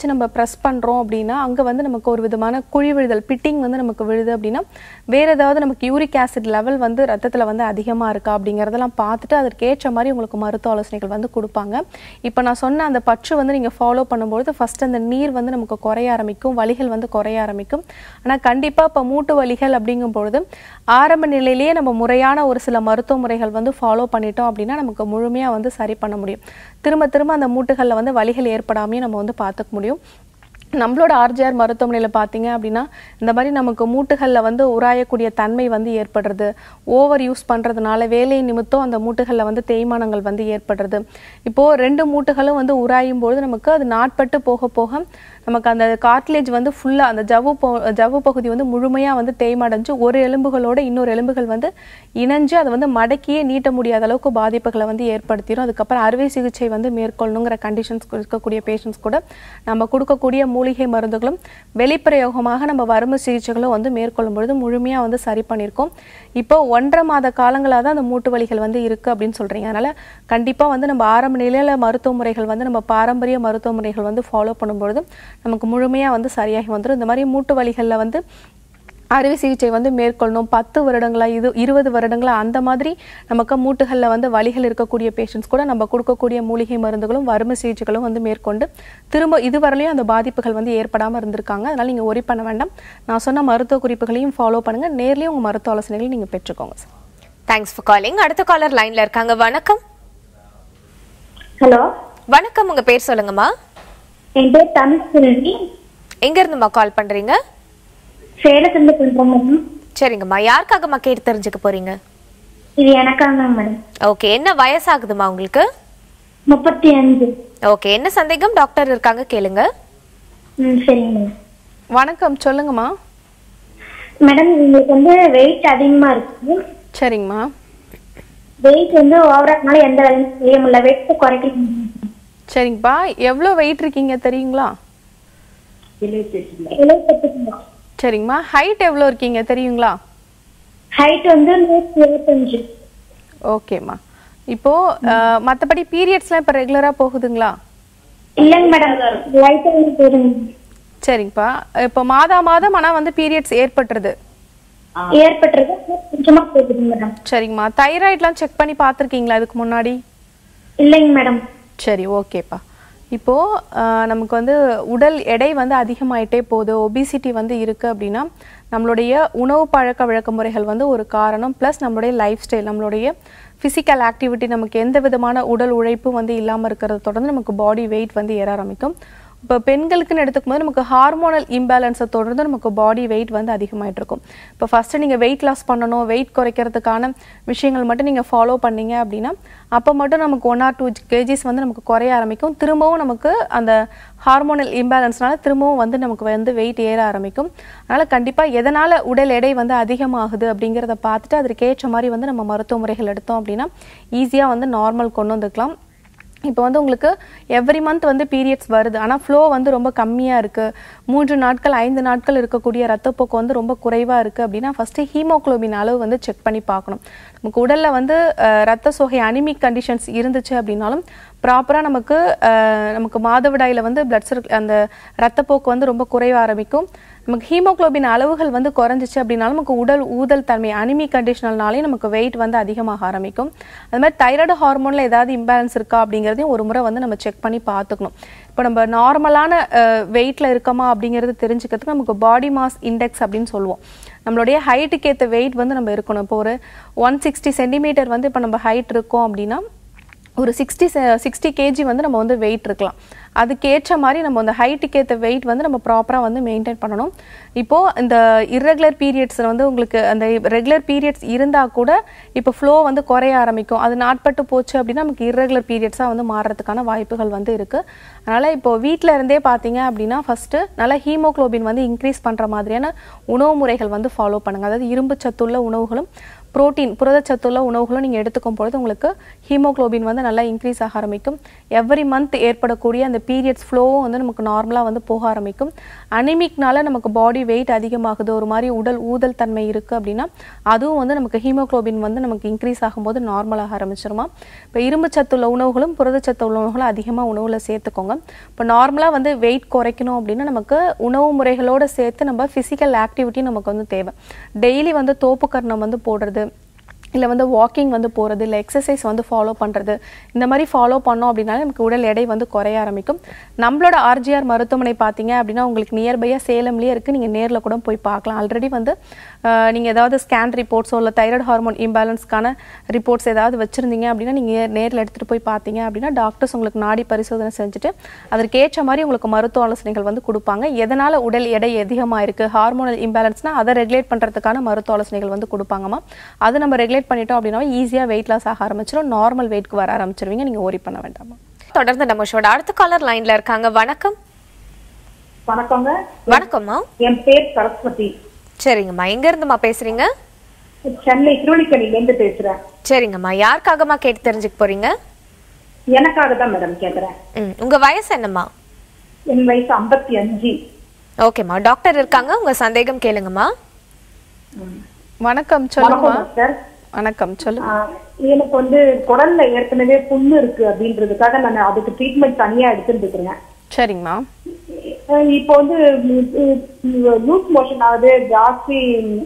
ப்ரெஸ் பண்ணுறோம் அப்படின்னா அங்கே வந்து நமக்கு ஒரு விதமான குழி விழுதல் பிட்டிங் வந்து நமக்கு விழுது அப்படின்னா வேறு ஏதாவது நமக்கு யூரிக் ஆசிட் லெவல் வந்து ரத்தத்தில் வந்து அதிகமாக இருக்கா அப்படிங்கிறதெல்லாம் பார்த்துட்டு அதற்கு ஏற்ற மாதிரி உங்களுக்கு மருத்துவ ஆலோசனைகள் வந்து கொடுப்பாங்க இப்போ நான் சொன்ன அந்த பற்று வந்து நீங்கள் ஃபாலோ பண்ணும்பொழுது ஃபஸ்ட் அந்த நீர் வந்து நமக்கு குறைய ஆரம்பிக்கும் வலிகள் வந்து குறைய ஆரம்பிக்கும் ஆனால் கண்டிப்பாக இப்போ மூட்டு வலிகள் அப்படிங்கும் பொழுது ஆரம்ப நிலையிலேயே நம்ம முறையான ஒரு சில மருத்துவ முறைகள் வந்து ஃபாலோ பண்ணிட்டோம் அப்படின்னா நமக்கு முழுமையாக வந்து சரி பண்ண முடியும் திரும்ப திரும்ப அந்த மூட்டுகளில் வந்து வலிகள் ஏற்படாமையும் நம்ம வந்து பார்த்துக்க முடியும் நம்மளோட ஆர்ஜிஆர் மருத்துவமனையில் பார்த்தீங்க அப்படின்னா இந்த மாதிரி நமக்கு மூட்டுகளில் வந்து உராயக்கூடிய தன்மை வந்து ஏற்படுறது ஓவர் யூஸ் பண்ணுறதுனால வேலை நிமித்தம் அந்த மூட்டுகளில் வந்து தேய்மானங்கள் வந்து ஏற்படுறது இப்போது ரெண்டு மூட்டுகளும் வந்து உராயும் பொழுது நமக்கு அது நாட்பட்டு போக போக நமக்கு அந்த கார்ட்லேஜ் வந்து ஃபுல்லாக அந்த ஜவ்வு போ ஜவ்வு பகுதி வந்து முழுமையாக வந்து தேய்மடைஞ்சு ஒரு எலும்புகளோட இன்னொரு எலும்புகள் வந்து இணைஞ்சு அதை வந்து மடக்கியே நீட்ட முடியாத அளவுக்கு பாதிப்புகளை வந்து ஏற்படுத்திடும் அதுக்கப்புறம் அறுவை சிகிச்சை வந்து மேற்கொள்ளணுங்கிற கண்டிஷன்ஸ் இருக்கக்கூடிய பேஷண்ட்ஸ் கூட நம்ம கொடுக்கக்கூடிய மூலிகை மருந்துகளும் வெளிப்பிரயோகமாக நம்ம வரும சிகிச்சைகளும் வந்து மேற்கொள்ளும் பொழுது முழுமையாக வந்து சரி பண்ணியிருக்கோம் இப்போ ஒன்றரை மாத காலங்களாக தான் அந்த மூட்டு வலிகள் வந்து இருக்குது அப்படின்னு சொல்கிறீங்க அதனால் கண்டிப்பாக வந்து நம்ம ஆரம்ப நிலையில் மருத்துவ முறைகள் வந்து நம்ம பாரம்பரிய மருத்துவ முறைகள் வந்து ஃபாலோ பண்ணும்பொழுது நமக்கு முழுமையாக வந்து சரியாகி வந்துடும் இந்த மாதிரி மூட்டு வலிகளில் வந்து அறுவை சிகிச்சை வந்து மேற்கொள்ளணும் பத்து வருடங்களா இது இருபது வருடங்களா அந்த மாதிரி நமக்கு மூட்டுகளில் வந்து வலிகள் இருக்கக்கூடிய பேஷண்ட்ஸ் கூட நம்ம கொடுக்கக்கூடிய மூலிகை மருந்துகளும் வறுமை சிகிச்சைகளும் வந்து மேற்கொண்டு திரும்ப இதுவரையிலையும் அந்த பாதிப்புகள் வந்து ஏற்படாமல் இருந்திருக்காங்க அதனால் நீங்கள் ஒரி பண்ண வேண்டாம் நான் சொன்ன மருத்துவ குறிப்புகளையும் ஃபாலோ பண்ணுங்கள் நேர்லேயும் உங்கள் மருத்துவ ஆலோசனைகளை நீங்கள் பெற்றுக்கோங்க சார் தேங்க்ஸ் ஃபார் காலிங் அடுத்த காலர் லைன்ல இருக்காங்க வணக்கம் ஹலோ வணக்கம் உங்க பேர் சொல்லுங்கம்மா என் பேர் தமிழ் செல்வி எங்க இருந்துமா கால் பண்றீங்க சேலத்துலேருந்து பண்ணுறோம் மேடம் சரிங்கம்மா யாருக்காகம்மா கேட்டு தெரிஞ்சுக்க போறீங்க இது எனக்காக மேடம் ஓகே என்ன வயசாகுதுமா உங்களுக்கு முப்பத்தி அஞ்சு ஓகே என்ன சந்தேகம் டாக்டர் இருக்காங்க கேளுங்க ம் சரிங்க மேடம் வணக்கம் சொல்லுங்கம்மா மேடம் உங்களுக்கு வந்து வெயிட் அதிகமாக இருக்கு சரிங்கம்மா வெயிட் வந்து ஓவரானால எந்த வேலையும் செய்ய முடியல வெயிட் குறைக்க முடியும் சரிங்கப்பா எவ்வளோ வெயிட் இருக்கீங்க தெரியுங்களா எழுபத்தெட்டு கிலோ சரிங்கம்மா ஹைட் எவ்வளோ இருக்கீங்க தெரியுங்களா ஹைட் வந்து நூற்றி இருபத்தஞ்சு ஓகேம்மா இப்போது மற்றபடி பீரியட்ஸ்லாம் இப்போ ரெகுலராக போகுதுங்களா இல்லைங்க மேடம் லைட்டாக போயிருங்க சரிங்கப்பா இப்போ மாதா மாதம் ஆனால் வந்து பீரியட்ஸ் ஏற்பட்டுருது ஏற்பட்டிருக்கு ஆனா கொஞ்சமா போகுது மேடம் சரிங்கம்மா தைராய்ட்லாம் செக் பண்ணி பார்த்துருக்கீங்களா இதுக்கு முன்னாடி இல்லைங்க மேடம் சரி ஓகேப்பா இப்போது ஆஹ், நமக்கு வந்து உடல் எடை வந்து அதிகமாயிட்டே போகுது ஒபிசிட்டி வந்து இருக்குது அப்படின்னா நம்மளுடைய உணவு பழக்க வழக்க முறைகள் வந்து ஒரு காரணம் ப்ளஸ் நம்மளுடைய லைஃப் ஸ்டைல் நம்மளுடைய ஃபிசிக்கல் ஆக்டிவிட்டி நமக்கு எந்த விதமான உடல் உழைப்பும் வந்து இல்லாமல் இருக்கிறத தொடர்ந்து நமக்கு பாடி வெயிட் வந்து ஏற ஆரம்பிக்கும் இப்போ பெண்களுக்குன்னு எடுத்துக்கும் போது நமக்கு ஹார்மோனல் இம்பேலன்ஸை தொடர்ந்து நமக்கு பாடி வெயிட் வந்து அதிகமாயிட்டு இருக்கும் இப்போ ஃபஸ்ட்டு நீங்கள் வெயிட் லாஸ் பண்ணணும் வெயிட் குறைக்கிறதுக்கான விஷயங்கள் மட்டும் நீங்கள் ஃபாலோ பண்ணீங்க அப்படின்னா அப்போ மட்டும் நமக்கு ஒன் ஆர் டூ கேஜிஸ் வந்து நமக்கு குறைய ஆரம்பிக்கும் திரும்பவும் நமக்கு அந்த ஹார்மோனல் இம்பேலன்ஸ்னால திரும்பவும் வந்து நமக்கு வந்து வெயிட் ஏற ஆரம்பிக்கும் அதனால் கண்டிப்பாக எதனால் உடல் எடை வந்து அதிகமாகுது அப்படிங்கிறத பார்த்துட்டு அதற்கு ஏற்ற மாதிரி வந்து நம்ம மருத்துவ முறைகள் எடுத்தோம் அப்படின்னா ஈஸியாக வந்து நார்மல் கொண்டு வந்துக்கலாம் இப்போ வந்து உங்களுக்கு எவ்ரி மந்த் வந்து பீரியட்ஸ் வருது ஆனால் ஃப்ளோ வந்து ரொம்ப கம்மியாக இருக்குது மூன்று நாட்கள் ஐந்து நாட்கள் இருக்கக்கூடிய ரத்தப்போக்கு வந்து ரொம்ப குறைவாக இருக்குது அப்படின்னா ஃபஸ்ட்டு ஹீமோக்ளோபின் அளவு வந்து செக் பண்ணி பார்க்கணும் நமக்கு உடலில் வந்து அஹ், ரத்த சோகை அனிமிக் கண்டிஷன்ஸ் இருந்துச்சு அப்படின்னாலும் ப்ராப்பராக நமக்கு அஹ், நமக்கு மாதவிடாயில் வந்து பிளட் சர்க் அந்த ரத்தப்போக்கு வந்து ரொம்ப குறைய ஆரம்பிக்கும் நமக்கு ஹீமோகுளோபின் அளவுகள் வந்து குறைஞ்சிச்சு அப்படின்னாலும் நமக்கு உடல் ஊதல் தன்மை அனிமி கண்டிஷனல்னாலே நமக்கு வெயிட் வந்து அதிகமாக ஆரம்பிக்கும் அது மாதிரி தைராய்டு ஹார்மோனில் ஏதாவது இம்பேலன்ஸ் இருக்கா அப்படிங்கிறதையும் ஒரு முறை வந்து நம்ம செக் பண்ணி பார்த்துக்கணும் இப்போ நம்ம நார்மலான வெயிட்டில் இருக்கோமா அப்படிங்கிறது தெரிஞ்சுக்கிறதுக்கு நமக்கு பாடி மாஸ் இண்டெக்ஸ் அப்படின்னு சொல்லுவோம் நம்மளுடைய ஹைட்டுக்கு ஏற்ற வெயிட் வந்து நம்ம இருக்கணும் இப்போ ஒரு ஒன் சிக்ஸ்டி சென்டிமீட்டர் வந்து இப்போ நம்ம ஹைட் இருக்கோம் அப்படின்னா ஒரு சிக்ஸ்டி சிக்ஸ்டி கேஜி வந்து நம்ம வந்து வெயிட் இருக்கலாம் அதுக்கேற்ற மாதிரி நம்ம அந்த ஹைட்டுக்கு ஏற்ற வெயிட் வந்து நம்ம ப்ராப்பராக வந்து மெயின்டைன் பண்ணணும் இப்போது இந்த இர்ரெகுலர் பீரியட்ஸில் வந்து உங்களுக்கு அந்த ரெகுலர் பீரியட்ஸ் இருந்தால் கூட இப்போ ஃப்ளோ வந்து குறைய ஆரம்பிக்கும் அது நாட்பட்டு போச்சு அப்படின்னா நமக்கு இர்ரெகுலர் பீரியட்ஸாக வந்து மாறுறதுக்கான வாய்ப்புகள் வந்து இருக்குது அதனால் இப்போ வீட்டில் இருந்தே பார்த்தீங்க அப்படின்னா ஃபஸ்ட்டு நல்லா ஹீமோக்ளோபின் வந்து இன்க்ரீஸ் பண்ணுற மாதிரியான உணவு முறைகள் வந்து ஃபாலோ பண்ணுங்கள் அதாவது இரும்பு சத்துள்ள உணவுகளும் புரோட்டீன் புரதச்சத்துள்ள உணவுகளும் நீங்கள் எடுத்துக்கும் பொழுது உங்களுக்கு ஹீமோகுளோபின் வந்து நல்லா இன்க்ரீஸ் ஆக ஆரம்பிக்கும் எவ்ரி மந்த் ஏற்படக்கூடிய அந்த பீரியட்ஸ் ஃப்ளோவும் வந்து நமக்கு நார்மலாக வந்து போக ஆரம்பிக்கும் அனிமிக்னால நமக்கு பாடி வெயிட் அதிகமாகுது ஒரு மாதிரி உடல் ஊதல் தன்மை இருக்குது அப்படின்னா அதுவும் வந்து நமக்கு ஹீமோகுளோபின் வந்து நமக்கு இன்க்ரீஸ் ஆகும்போது நார்மலாக ஆரம்பிச்சிருமா இப்போ இரும்பு சத்துள்ள உணவுகளும் புரதச்சத்து உள்ள உணவுகளும் அதிகமாக உணவில் சேர்த்துக்கோங்க இப்போ நார்மலாக வந்து வெயிட் குறைக்கணும் அப்படின்னா நமக்கு உணவு முறைகளோடு சேர்த்து நம்ம ஃபிசிக்கல் ஆக்டிவிட்டி நமக்கு வந்து தேவை டெய்லி வந்து தோப்பு கர்ணம் வந்து போடுறது இல்லை வந்து வாக்கிங் வந்து போகிறது இல்லை எக்ஸசைஸ் வந்து ஃபாலோ பண்ணுறது இந்த மாதிரி ஃபாலோ பண்ணோம் அப்படின்னாலே நமக்கு உடல் எடை வந்து குறைய ஆரம்பிக்கும் நம்மளோட ஆர்ஜிஆர் மருத்துவமனை பார்த்தீங்க அப்படின்னா உங்களுக்கு நியர்பையாக சேலம்லேயே இருக்குது நீங்கள் நேரில் கூட போய் பார்க்கலாம் ஆல்ரெடி வந்து நீங்கள் ஏதாவது ஸ்கேன் ரிப்போர்ட்ஸோ இல்லை தைராய்டு ஹார்மோன் இம்பேலன்ஸ்க்கான ரிப்போர்ட்ஸ் ஏதாவது வச்சுருந்தீங்க அப்படின்னா நீங்கள் நேரில் எடுத்துகிட்டு போய் பார்த்தீங்க அப்படின்னா டாக்டர்ஸ் உங்களுக்கு நாடி பரிசோதனை செஞ்சுட்டு அதற்கேற்ற மாதிரி உங்களுக்கு மருத்துவ ஆலோசனைகள் வந்து கொடுப்பாங்க எதனால் உடல் எடை அதிகமாக இருக்குது ஹார்மோனல் இம்பேலன்ஸ்னால் அதை ரெகுலேட் பண்ணுறதுக்கான மருத்துவ ஆலோசனைகள் வந்து கொடுப்பாங்கம்மா அது நம்ம ரெகுலேட் பண்ணிட்டோம் அப்படின்னா ஈஸியாக வெயிட் லாஸ் ஆக ஆரம்பிச்சிடும் நார்மல் வெயிட்க்கு வர ஆரம்பிச்சிருவீங்க நீங்கள் ஓரி பண்ண வேண்டாமா தொடர்ந்து நம்ம ஷோட அடுத்த காலர் லைன்ல இருக்காங்க வணக்கம் வணக்கங்க வணக்கம்மா என் பேர் சரஸ்வதி சரிங்கம்மா எங்க இருந்துமா பேசுறீங்க சென்னை திருவள்ளிக்கணில இருந்து பேசுறேன் சரிங்கம்மா யாருக்காகம்மா கேட்டு தெரிஞ்சுக்க போறீங்க எனக்காக தான் மேடம் கேக்குறேன் ம் உங்க வயசு என்னம்மா என் வயசு ஐம்பத்தி அஞ்சு ஓகேம்மா டாக்டர் இருக்காங்க உங்க சந்தேகம் கேளுங்கம்மா வணக்கம் சொல்லுங்கம்மா வணக்கம் டாக்டர் வணக்கம் சொல்லுங்க ஆஹ் எனக்கு வந்து குடல்ல ஏற்கனவே புண்ணு இருக்கு அப்படின்றதுக்காக நான் அதுக்கு ட்ரீட்மெண்ட் தனியா எடுத்துட்டு இருக்கிறேன் சரிங்கம்மா அஹ் இப்போ வந்து லூஸ் மோஷன் ஆகுது ஜாஸ்தி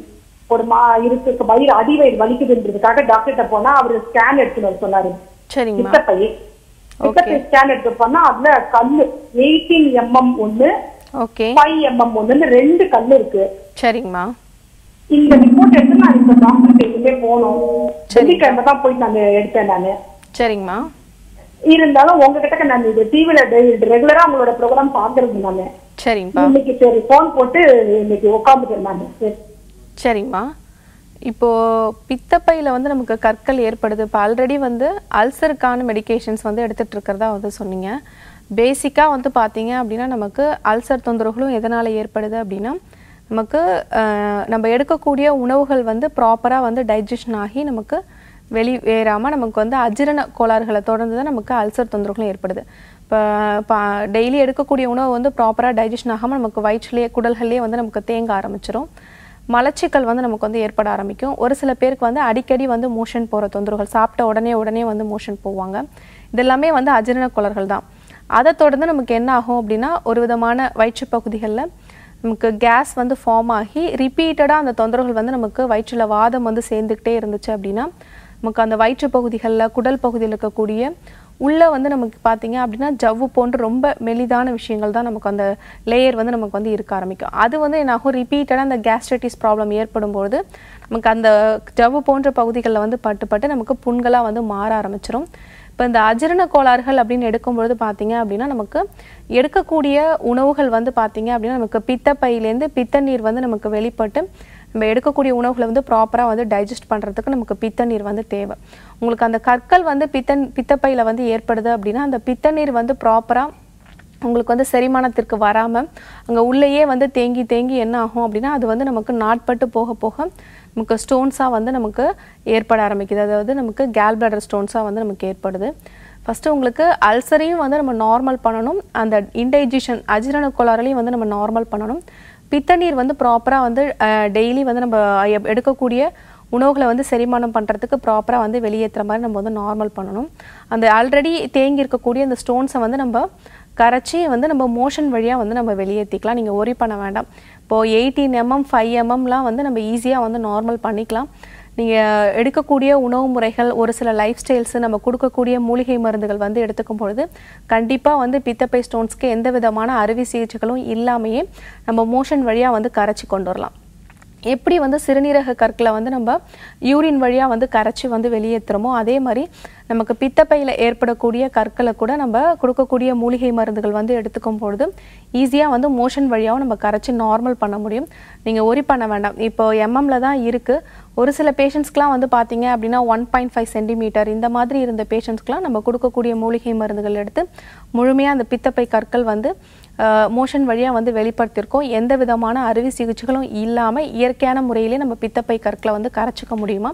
ஒரு மா இருக்கு வயிறு அடி வயிறு வலிக்குதுன்றதுக்காக டாக்டர்கிட்ட போனா அவர் ஸ்கேன் எடுத்துட்டு வர சொன்னாரு சரிங்கம்மா பித்தப்பை பித்தப்பை ஸ்கேன் எடுத்து போனா அதுல கல்லு எயிட்டீன் எம்எம் ஒண்ணு ஓகே ஃபைவ் எம்எம் ஒண்ணுன்னு ரெண்டு கல்லு இருக்கு சரிங்கம்மா இந்த ரிப்போர்ட் எடுத்து நான் இப்ப டாக்டர் எதுவுமே போனோம் வெள்ளிக்கிழமை தான் போய் நான் எடுத்தேன் நானு சரிங்கம்மா இருந்தாலும் உங்ககிட்ட நான் இது டிவில ரெகுலரா உங்களோட ப்ரோக்ராம் பாக்குறது நானு சரிங்கப்பா இன்னைக்கு சரி போன் போட்டு இன்னைக்கு உட்காந்துட்டேன் நானு சரி. சரிங்கம்மா இப்போ பித்தப்பையில் வந்து நமக்கு கற்கள் ஏற்படுது இப்போ ஆல்ரெடி வந்து அல்சருக்கான மெடிகேஷன்ஸ் வந்து எடுத்துட்டு இருக்கிறதா வந்து சொன்னீங்க பேசிக்காக வந்து பார்த்தீங்க அப்படின்னா நமக்கு அல்சர் தொந்தரவுகளும் எதனால் ஏற்படுது அப்படின்னா நமக்கு அஹ், நம்ம எடுக்கக்கூடிய உணவுகள் வந்து ப்ராப்பராக வந்து டைஜஷன் ஆகி நமக்கு வெளியேறாமல் நமக்கு வந்து அஜீரண கோளாறுகளை தொடர்ந்து தான் நமக்கு அல்சர் தொந்தரவுகளும் ஏற்படுது இப்போ டெய்லி எடுக்கக்கூடிய உணவு வந்து ப்ராப்பராக டைஜஷன் ஆகாமல் நமக்கு வயிற்றுலேயே குடல்கள்லேயே வந்து நமக்கு தேங்க ஆரம்பிச்சிரும் மலச்சிக்கல் வந்து நமக்கு வந்து ஏற்பட ஆரம்பிக்கும் ஒரு சில பேருக்கு வந்து அடிக்கடி வந்து மோஷன் போகிற தொந்தரவுகள் சாப்பிட்ட உடனே உடனே வந்து மோஷன் போவாங்க இதெல்லாமே வந்து அஜீரண கோளாறுகள் தான் அதை தொடர்ந்து நமக்கு என்ன ஆகும் அப்படின்னா ஒரு விதமான வயிற்றுப் பகுதிகளில் நமக்கு கேஸ் வந்து ஃபார்ம் ஆகி ரிப்பீட்டடாக அந்த தொந்தரவுகள் வந்து நமக்கு வயிற்றில் வாதம் வந்து சேர்ந்துக்கிட்டே இருந்துச்சு அப்படின்னா நமக்கு அந்த வயிற்று பகுதிகளில் குடல் பகுதியில் இருக்கக்கூடிய உள்ளே வந்து நமக்கு பார்த்தீங்க அப்படின்னா ஜவ்வு போன்ற ரொம்ப மெலிதான விஷயங்கள் தான் நமக்கு அந்த லேயர் வந்து நமக்கு வந்து இருக்க ஆரம்பிக்கும் அது வந்து என்னாகும் ரிப்பீட்டடாக அந்த கேஸ்ட்ரைட்டிஸ் ப்ராப்ளம் ஏற்படும் பொழுது நமக்கு அந்த ஜவ்வு போன்ற பகுதிகளில் வந்து பட்டு பட்டு நமக்கு புண்களாக வந்து மாற ஆரம்பிச்சிரும் இப்போ இந்த அஜீரண கோளாறுகள் அப்படின்னு எடுக்கும்பொழுது பார்த்தீங்க அப்படின்னா நமக்கு எடுக்கக்கூடிய உணவுகள் வந்து பார்த்தீங்க அப்படின்னா நமக்கு பித்தப்பையிலேருந்து பித்த நீர் வந்து நமக்கு வெளிப்பட்டு நம்ம எடுக்கக்கூடிய உணவுகளை வந்து ப்ராப்பராக வந்து டைஜஸ்ட் பண்ணுறதுக்கு நமக்கு பித்த நீர் வந்து தேவை உங்களுக்கு அந்த கற்கள் வந்து பித்தன் பித்தப்பையில் வந்து ஏற்படுது அப்படின்னா அந்த பித்த நீர் வந்து ப்ராப்பராக உங்களுக்கு வந்து செரிமானத்திற்கு வராமல் அங்கே உள்ளேயே வந்து தேங்கி தேங்கி என்ன ஆகும் அப்படின்னா அது வந்து நமக்கு நாட்பட்டு போக போக நமக்கு ஸ்டோன்ஸாக வந்து நமக்கு ஏற்பட ஆரம்பிக்குது அதாவது நமக்கு கேல் பிளாடர் ஸ்டோன்ஸாக வந்து நமக்கு ஏற்படுது ஃபஸ்ட்டு உங்களுக்கு அல்சரையும் வந்து நம்ம நார்மல் பண்ணணும் அந்த இன்டைஜஷன் அஜீரண கோளாறுலையும் வந்து நம்ம நார்மல் பண்ணணும் பித்த நீர் வந்து ப்ராப்பராக வந்து டெய்லி வந்து நம்ம எப்- எடுக்கக்கூடிய உணவுகளை வந்து செரிமானம் பண்ணுறதுக்கு ப்ராப்பராக வந்து வெளியேற்றுற மாதிரி நம்ம வந்து நார்மல் பண்ணணும் அந்த ஆல்ரெடி தேங்கி இருக்கக்கூடிய அந்த ஸ்டோன்ஸை வந்து நம்ம கரைச்சி வந்து நம்ம மோஷன் வழியாக வந்து நம்ம வெளியேற்றிக்கலாம் நீங்கள் ஒரி பண்ண வேண்டாம் இப்போது எயிட்டீன் எம்எம் ஃபைவ் எம்எம்லாம் வந்து நம்ம ஈஸியாக வந்து நார்மல் பண்ணிக்கலாம் நீங்கள் எடுக்கக்கூடிய உணவு முறைகள் ஒரு சில லைஃப் ஸ்டைல்ஸு நம்ம கொடுக்கக்கூடிய மூலிகை மருந்துகள் வந்து எடுத்துக்கும் பொழுது கண்டிப்பாக வந்து பித்தப்பை ஸ்டோன்ஸ்க்கு எந்த விதமான அறுவை சிகிச்சைகளும் இல்லாமையே நம்ம மோஷன் வழியாக வந்து கரைச்சி கொண்டு வரலாம் எப்படி வந்து சிறுநீரக கற்களை வந்து நம்ம யூரின் வழியாக வந்து கரைச்சி வந்து வெளியேற்றுறோமோ அதே மாதிரி நமக்கு பித்தப்பையில் ஏற்படக்கூடிய கற்களை கூட நம்ம கொடுக்கக்கூடிய மூலிகை மருந்துகள் வந்து எடுத்துக்கும் பொழுது ஈஸியாக வந்து மோஷன் வழியாகவும் நம்ம கரைச்சி நார்மல் பண்ண முடியும் நீங்கள் ஒரி பண்ண வேண்டாம் இப்போ எம்எம்ல தான் இருக்குது ஒரு சில பேஷண்ட்ஸ்க்குலாம் வந்து பார்த்தீங்க அப்படின்னா ஒன் பாயிண்ட் ஃபைவ் சென்டிமீட்டர் இந்த மாதிரி இருந்த பேஷண்ட்ஸ்க்குலாம் நம்ம கொடுக்கக்கூடிய மூலிகை மருந்துகள் எடுத்து முழுமையாக அந்த பித்தப்பை கற்கள் வந்து மோஷன் வழியாக வந்து வெளிப்படுத்தியிருக்கோம் எந்த விதமான அறுவை சிகிச்சைகளும் இல்லாமல் இயற்கையான முறையிலே நம்ம பித்தப்பை கற்களை வந்து கரைச்சிக்க முடியுமா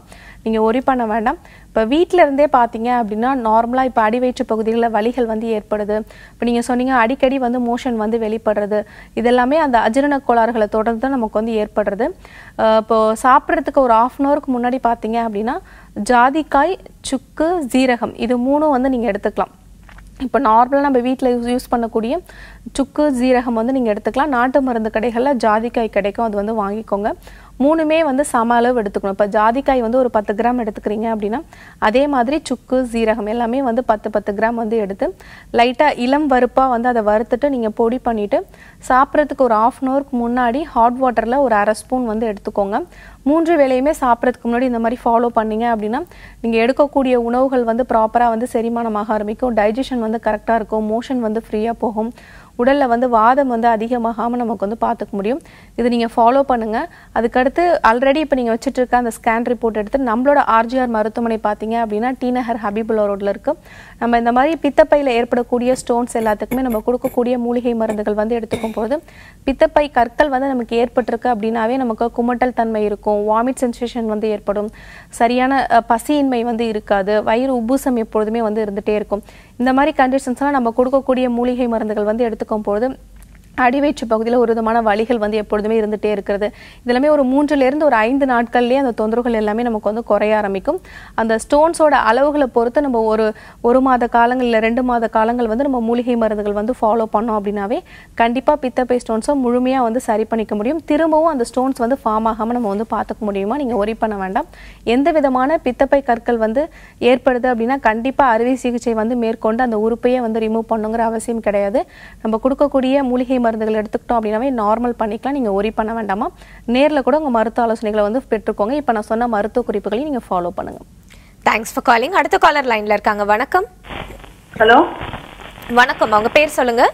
நீங்கள் ஒரி பண்ண வேண்டாம் இப்போ வீட்டில் இருந்தே பார்த்தீங்க அப்படின்னா நார்மலாக இப்போ அடிவயிற்று பகுதிகளில் வலிகள் வந்து ஏற்படுது இப்போ நீங்கள் சொன்னீங்க அடிக்கடி வந்து மோஷன் வந்து வெளிப்படுறது இதெல்லாமே அந்த அஜீரண கோளாறுகளை தொடர்ந்து தான் நமக்கு வந்து ஏற்படுறது அஹ் இப்போ சாப்பிட்றதுக்கு ஒரு ஆஃப் அன் ஹவருக்கு முன்னாடி பார்த்தீங்க அப்படின்னா ஜாதிக்காய் சுக்கு ஜீரகம் இது மூணும் வந்து நீங்கள் எடுத்துக்கலாம் இப்போ நார்மலாக நம்ம வீட்டில் யூஸ் யூஸ் பண்ணக்கூடிய சுக்கு ஜீரகம் வந்து நீங்கள் எடுத்துக்கலாம் நாட்டு மருந்து கடைகளில் ஜாதிக்காய் கிடைக்கும் அது வந்து வாங்கிக்கோங்க மூணுமே வந்து சம அளவு எடுத்துக்கணும் இப்போ ஜாதிக்காய் வந்து ஒரு பத்து கிராம் எடுத்துக்கிறீங்க அப்படின்னா அதே மாதிரி சுக்கு ஜீரகம் எல்லாமே வந்து பத்து பத்து கிராம் வந்து எடுத்து லைட்டாக இளம் வறுப்பாக வந்து அதை வறுத்துட்டு நீங்கள் பொடி பண்ணிவிட்டு சாப்பிட்றதுக்கு ஒரு ஆஃப் அன் ஹவருக்கு முன்னாடி ஹாட் வாட்டரில் ஒரு அரை ஸ்பூன் வந்து எடுத்துக்கோங்க மூன்று வேளையுமே சாப்பிட்றதுக்கு முன்னாடி இந்த மாதிரி ஃபாலோ பண்ணீங்க அப்படின்னா நீங்கள் எடுக்கக்கூடிய உணவுகள் வந்து ப்ராப்பராக வந்து செரிமானமாக ஆரம்பிக்கும் டைஜஷன் வந்து கரெக்டாக இருக்கும் மோஷன் வந்து ஃப்ரீயாக போகும் உடலில் வந்து வாதம் வந்து அதிகமாகாமல் நமக்கு வந்து பார்த்துக்க முடியும் இது நீங்கள் ஃபாலோ பண்ணுங்கள் அதுக்கடுத்து ஆல்ரெடி இப்போ நீங்கள் வச்சுட்டு இருக்க அந்த ஸ்கேன் ரிப்போர்ட் எடுத்து நம்மளோட ஆர்ஜிஆர் மருத்துவமனை பார்த்தீங்க அப்படின்னா டி நகர் ஹபீபுல்லா ரோட்டில் இருக்குது நம்ம இந்த மாதிரி பித்தப்பையில் ஏற்படக்கூடிய ஸ்டோன்ஸ் எல்லாத்துக்குமே நம்ம கொடுக்கக்கூடிய மூலிகை மருந்துகள் வந்து எடுத்துக்கும் போது பித்தப்பை கற்கள் வந்து நமக்கு ஏற்பட்டிருக்கு அப்படின்னாவே நமக்கு குமட்டல் தன்மை இருக்கும் வாமிட் சென்சேஷன் வந்து ஏற்படும் சரியான அஹ், பசியின்மை வந்து இருக்காது வயிறு உப்புசம் எப்பொழுதுமே வந்து இருந்துகிட்டே இருக்கும் இந்த மாதிரி கண்டிஷன்ஸ்லாம் நம்ம கொடுக்கக்கூடிய மூலிகை மருந்துகள் வந்து எடுத்துக்கும் பொழுது அடிவயிற்று பகுதியில் ஒரு விதமான வலிகள் வந்து எப்பொழுதுமே இருந்துகிட்டே இருக்கிறது இதெல்லாமே ஒரு மூன்றுலேருந்து ஒரு ஐந்து நாட்கள்லேயே அந்த தொந்தரவுகள் எல்லாமே நமக்கு வந்து குறைய ஆரம்பிக்கும் அந்த ஸ்டோன்ஸோட அளவுகளை பொறுத்து நம்ம ஒரு ஒரு மாத காலங்கள் இல்லை ரெண்டு மாத காலங்கள் வந்து நம்ம மூலிகை மருந்துகள் வந்து ஃபாலோ பண்ணோம் அப்படின்னாவே கண்டிப்பாக பித்தப்பை ஸ்டோன்ஸை முழுமையாக வந்து சரி பண்ணிக்க முடியும் திரும்பவும் அந்த ஸ்டோன்ஸ் வந்து ஃபார்ம் ஆகாமல் நம்ம வந்து பார்த்துக்க முடியுமா நீங்கள் ஒரி பண்ண வேண்டாம் எந்த விதமான பித்தப்பை கற்கள் வந்து ஏற்படுது அப்படின்னா கண்டிப்பாக அறுவை சிகிச்சை வந்து மேற்கொண்டு அந்த உறுப்பையே வந்து ரிமூவ் பண்ணுங்கிற அவசியம் கிடையாது நம்ம கொடுக்கக்கூடிய மூலிகை மருந்துகள் எடுத்துக்கிட்டோம் அப்படின்னாவே நார்மல் பண்ணிக்கலாம் நீங்கள் ஒரி பண்ண வேண்டாமா நேரில் கூட உங்கள் மருத்துவ ஆலோசனைகளை வந்து பெற்றுக்கோங்க இப்போ நான் சொன்ன மருத்துவ குறிப்புகளையும் நீங்கள் ஃபாலோ பண்ணுங்கள் தேங்க்ஸ் ஃபார் காலிங் அடுத்த காலர் லைன்ல இருக்காங்க வணக்கம் ஹலோ வணக்கம் அவங்க பேர் சொல்லுங்க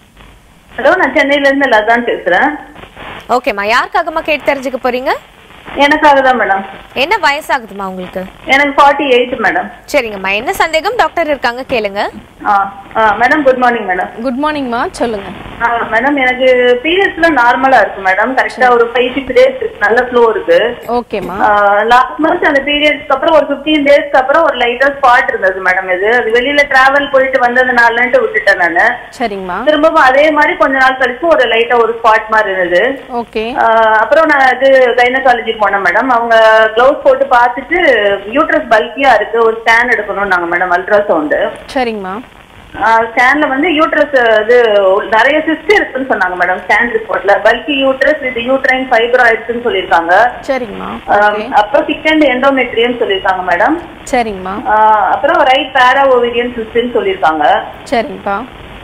ஹலோ நான் சென்னையில இருந்து லதான் பேசுறேன் ஓகேம்மா யாருக்காகம்மா கேட்டு தெரிஞ்சுக்க போறீங்க எனக்காக தான் மேடம் என்ன வயசாகுதுமா உங்களுக்கு எனக்கு ஃபார்ட்டி எயிட் மேடம் சரிங்கம்மா என்ன சந்தேகம் டாக்டர் இருக்காங்க கேளுங்க ஆ ஆ madam good morning madam good மார்னிங்மா சொல்லுங்கள் ஆ மேடம் எனக்கு பீரியட்ஸ்ல நார்மலா இருக்கு மேடம் கரெக்டா ஒரு ஃபைவ் சிக்ஸ் டேஸ் நல்ல ஃப்ளோ இருக்கு ஓகேம்மா லாஸ்ட் மந்த் அந்த பீரியட்ஸ்க்கு அப்புறம் ஒரு ஃபிஃப்டீன் டேஸ்க்கு அப்புறம் ஒரு லைட்டா ஸ்பாட் இருந்தது மேடம் இது அது வெளியில டிராவல் போயிட்டு வந்ததுனாலன்ட்டு விட்டுட்டேன் நானு சரிங்கம்மா திரும்பவும் அதே மாதிரி கொஞ்ச நாள் கழிச்சு ஒரு லைட்டா ஒரு ஸ்பாட் மாதிரி இருந்தது ஓகே ஆஹ் அப்புறம் நான் இது கைனகாலஜி போனேன் மேடம் அவங்க க்ளவுஸ் போட்டு பார்த்துட்டு யூட்ரஸ் பல்கியா இருக்கு ஒரு ஸ்கேன் எடுக்கணும் நாங்க மேடம் அல்ட்ராசவுண்டு சரிங்கம்மா ஸ்கேன்ல வந்து யூட்ரஸ் இது நிறைய சிஸ்ட் இருக்குன்னு சொன்னாங்க மேடம் ஸ்கேன் ரிப்போர்ட்ல பல்கி யூட்ரஸ் இது யூட்ரைன் ஃபைப்ராய்ட்ஸ்னு சொல்லியிருக்காங்க சரிங்கம்மா ஆஹ் அப்புறம் சிக்கன் எண்டோமெட்ரியன் சொல்லியிருக்காங்க மேடம் சரிங்கம்மா அப்புறம் ரைட் பேரா ஓவிரியன் சிஸ்ட்னு சொல்லியிருக்காங்க சரிங்கப்பா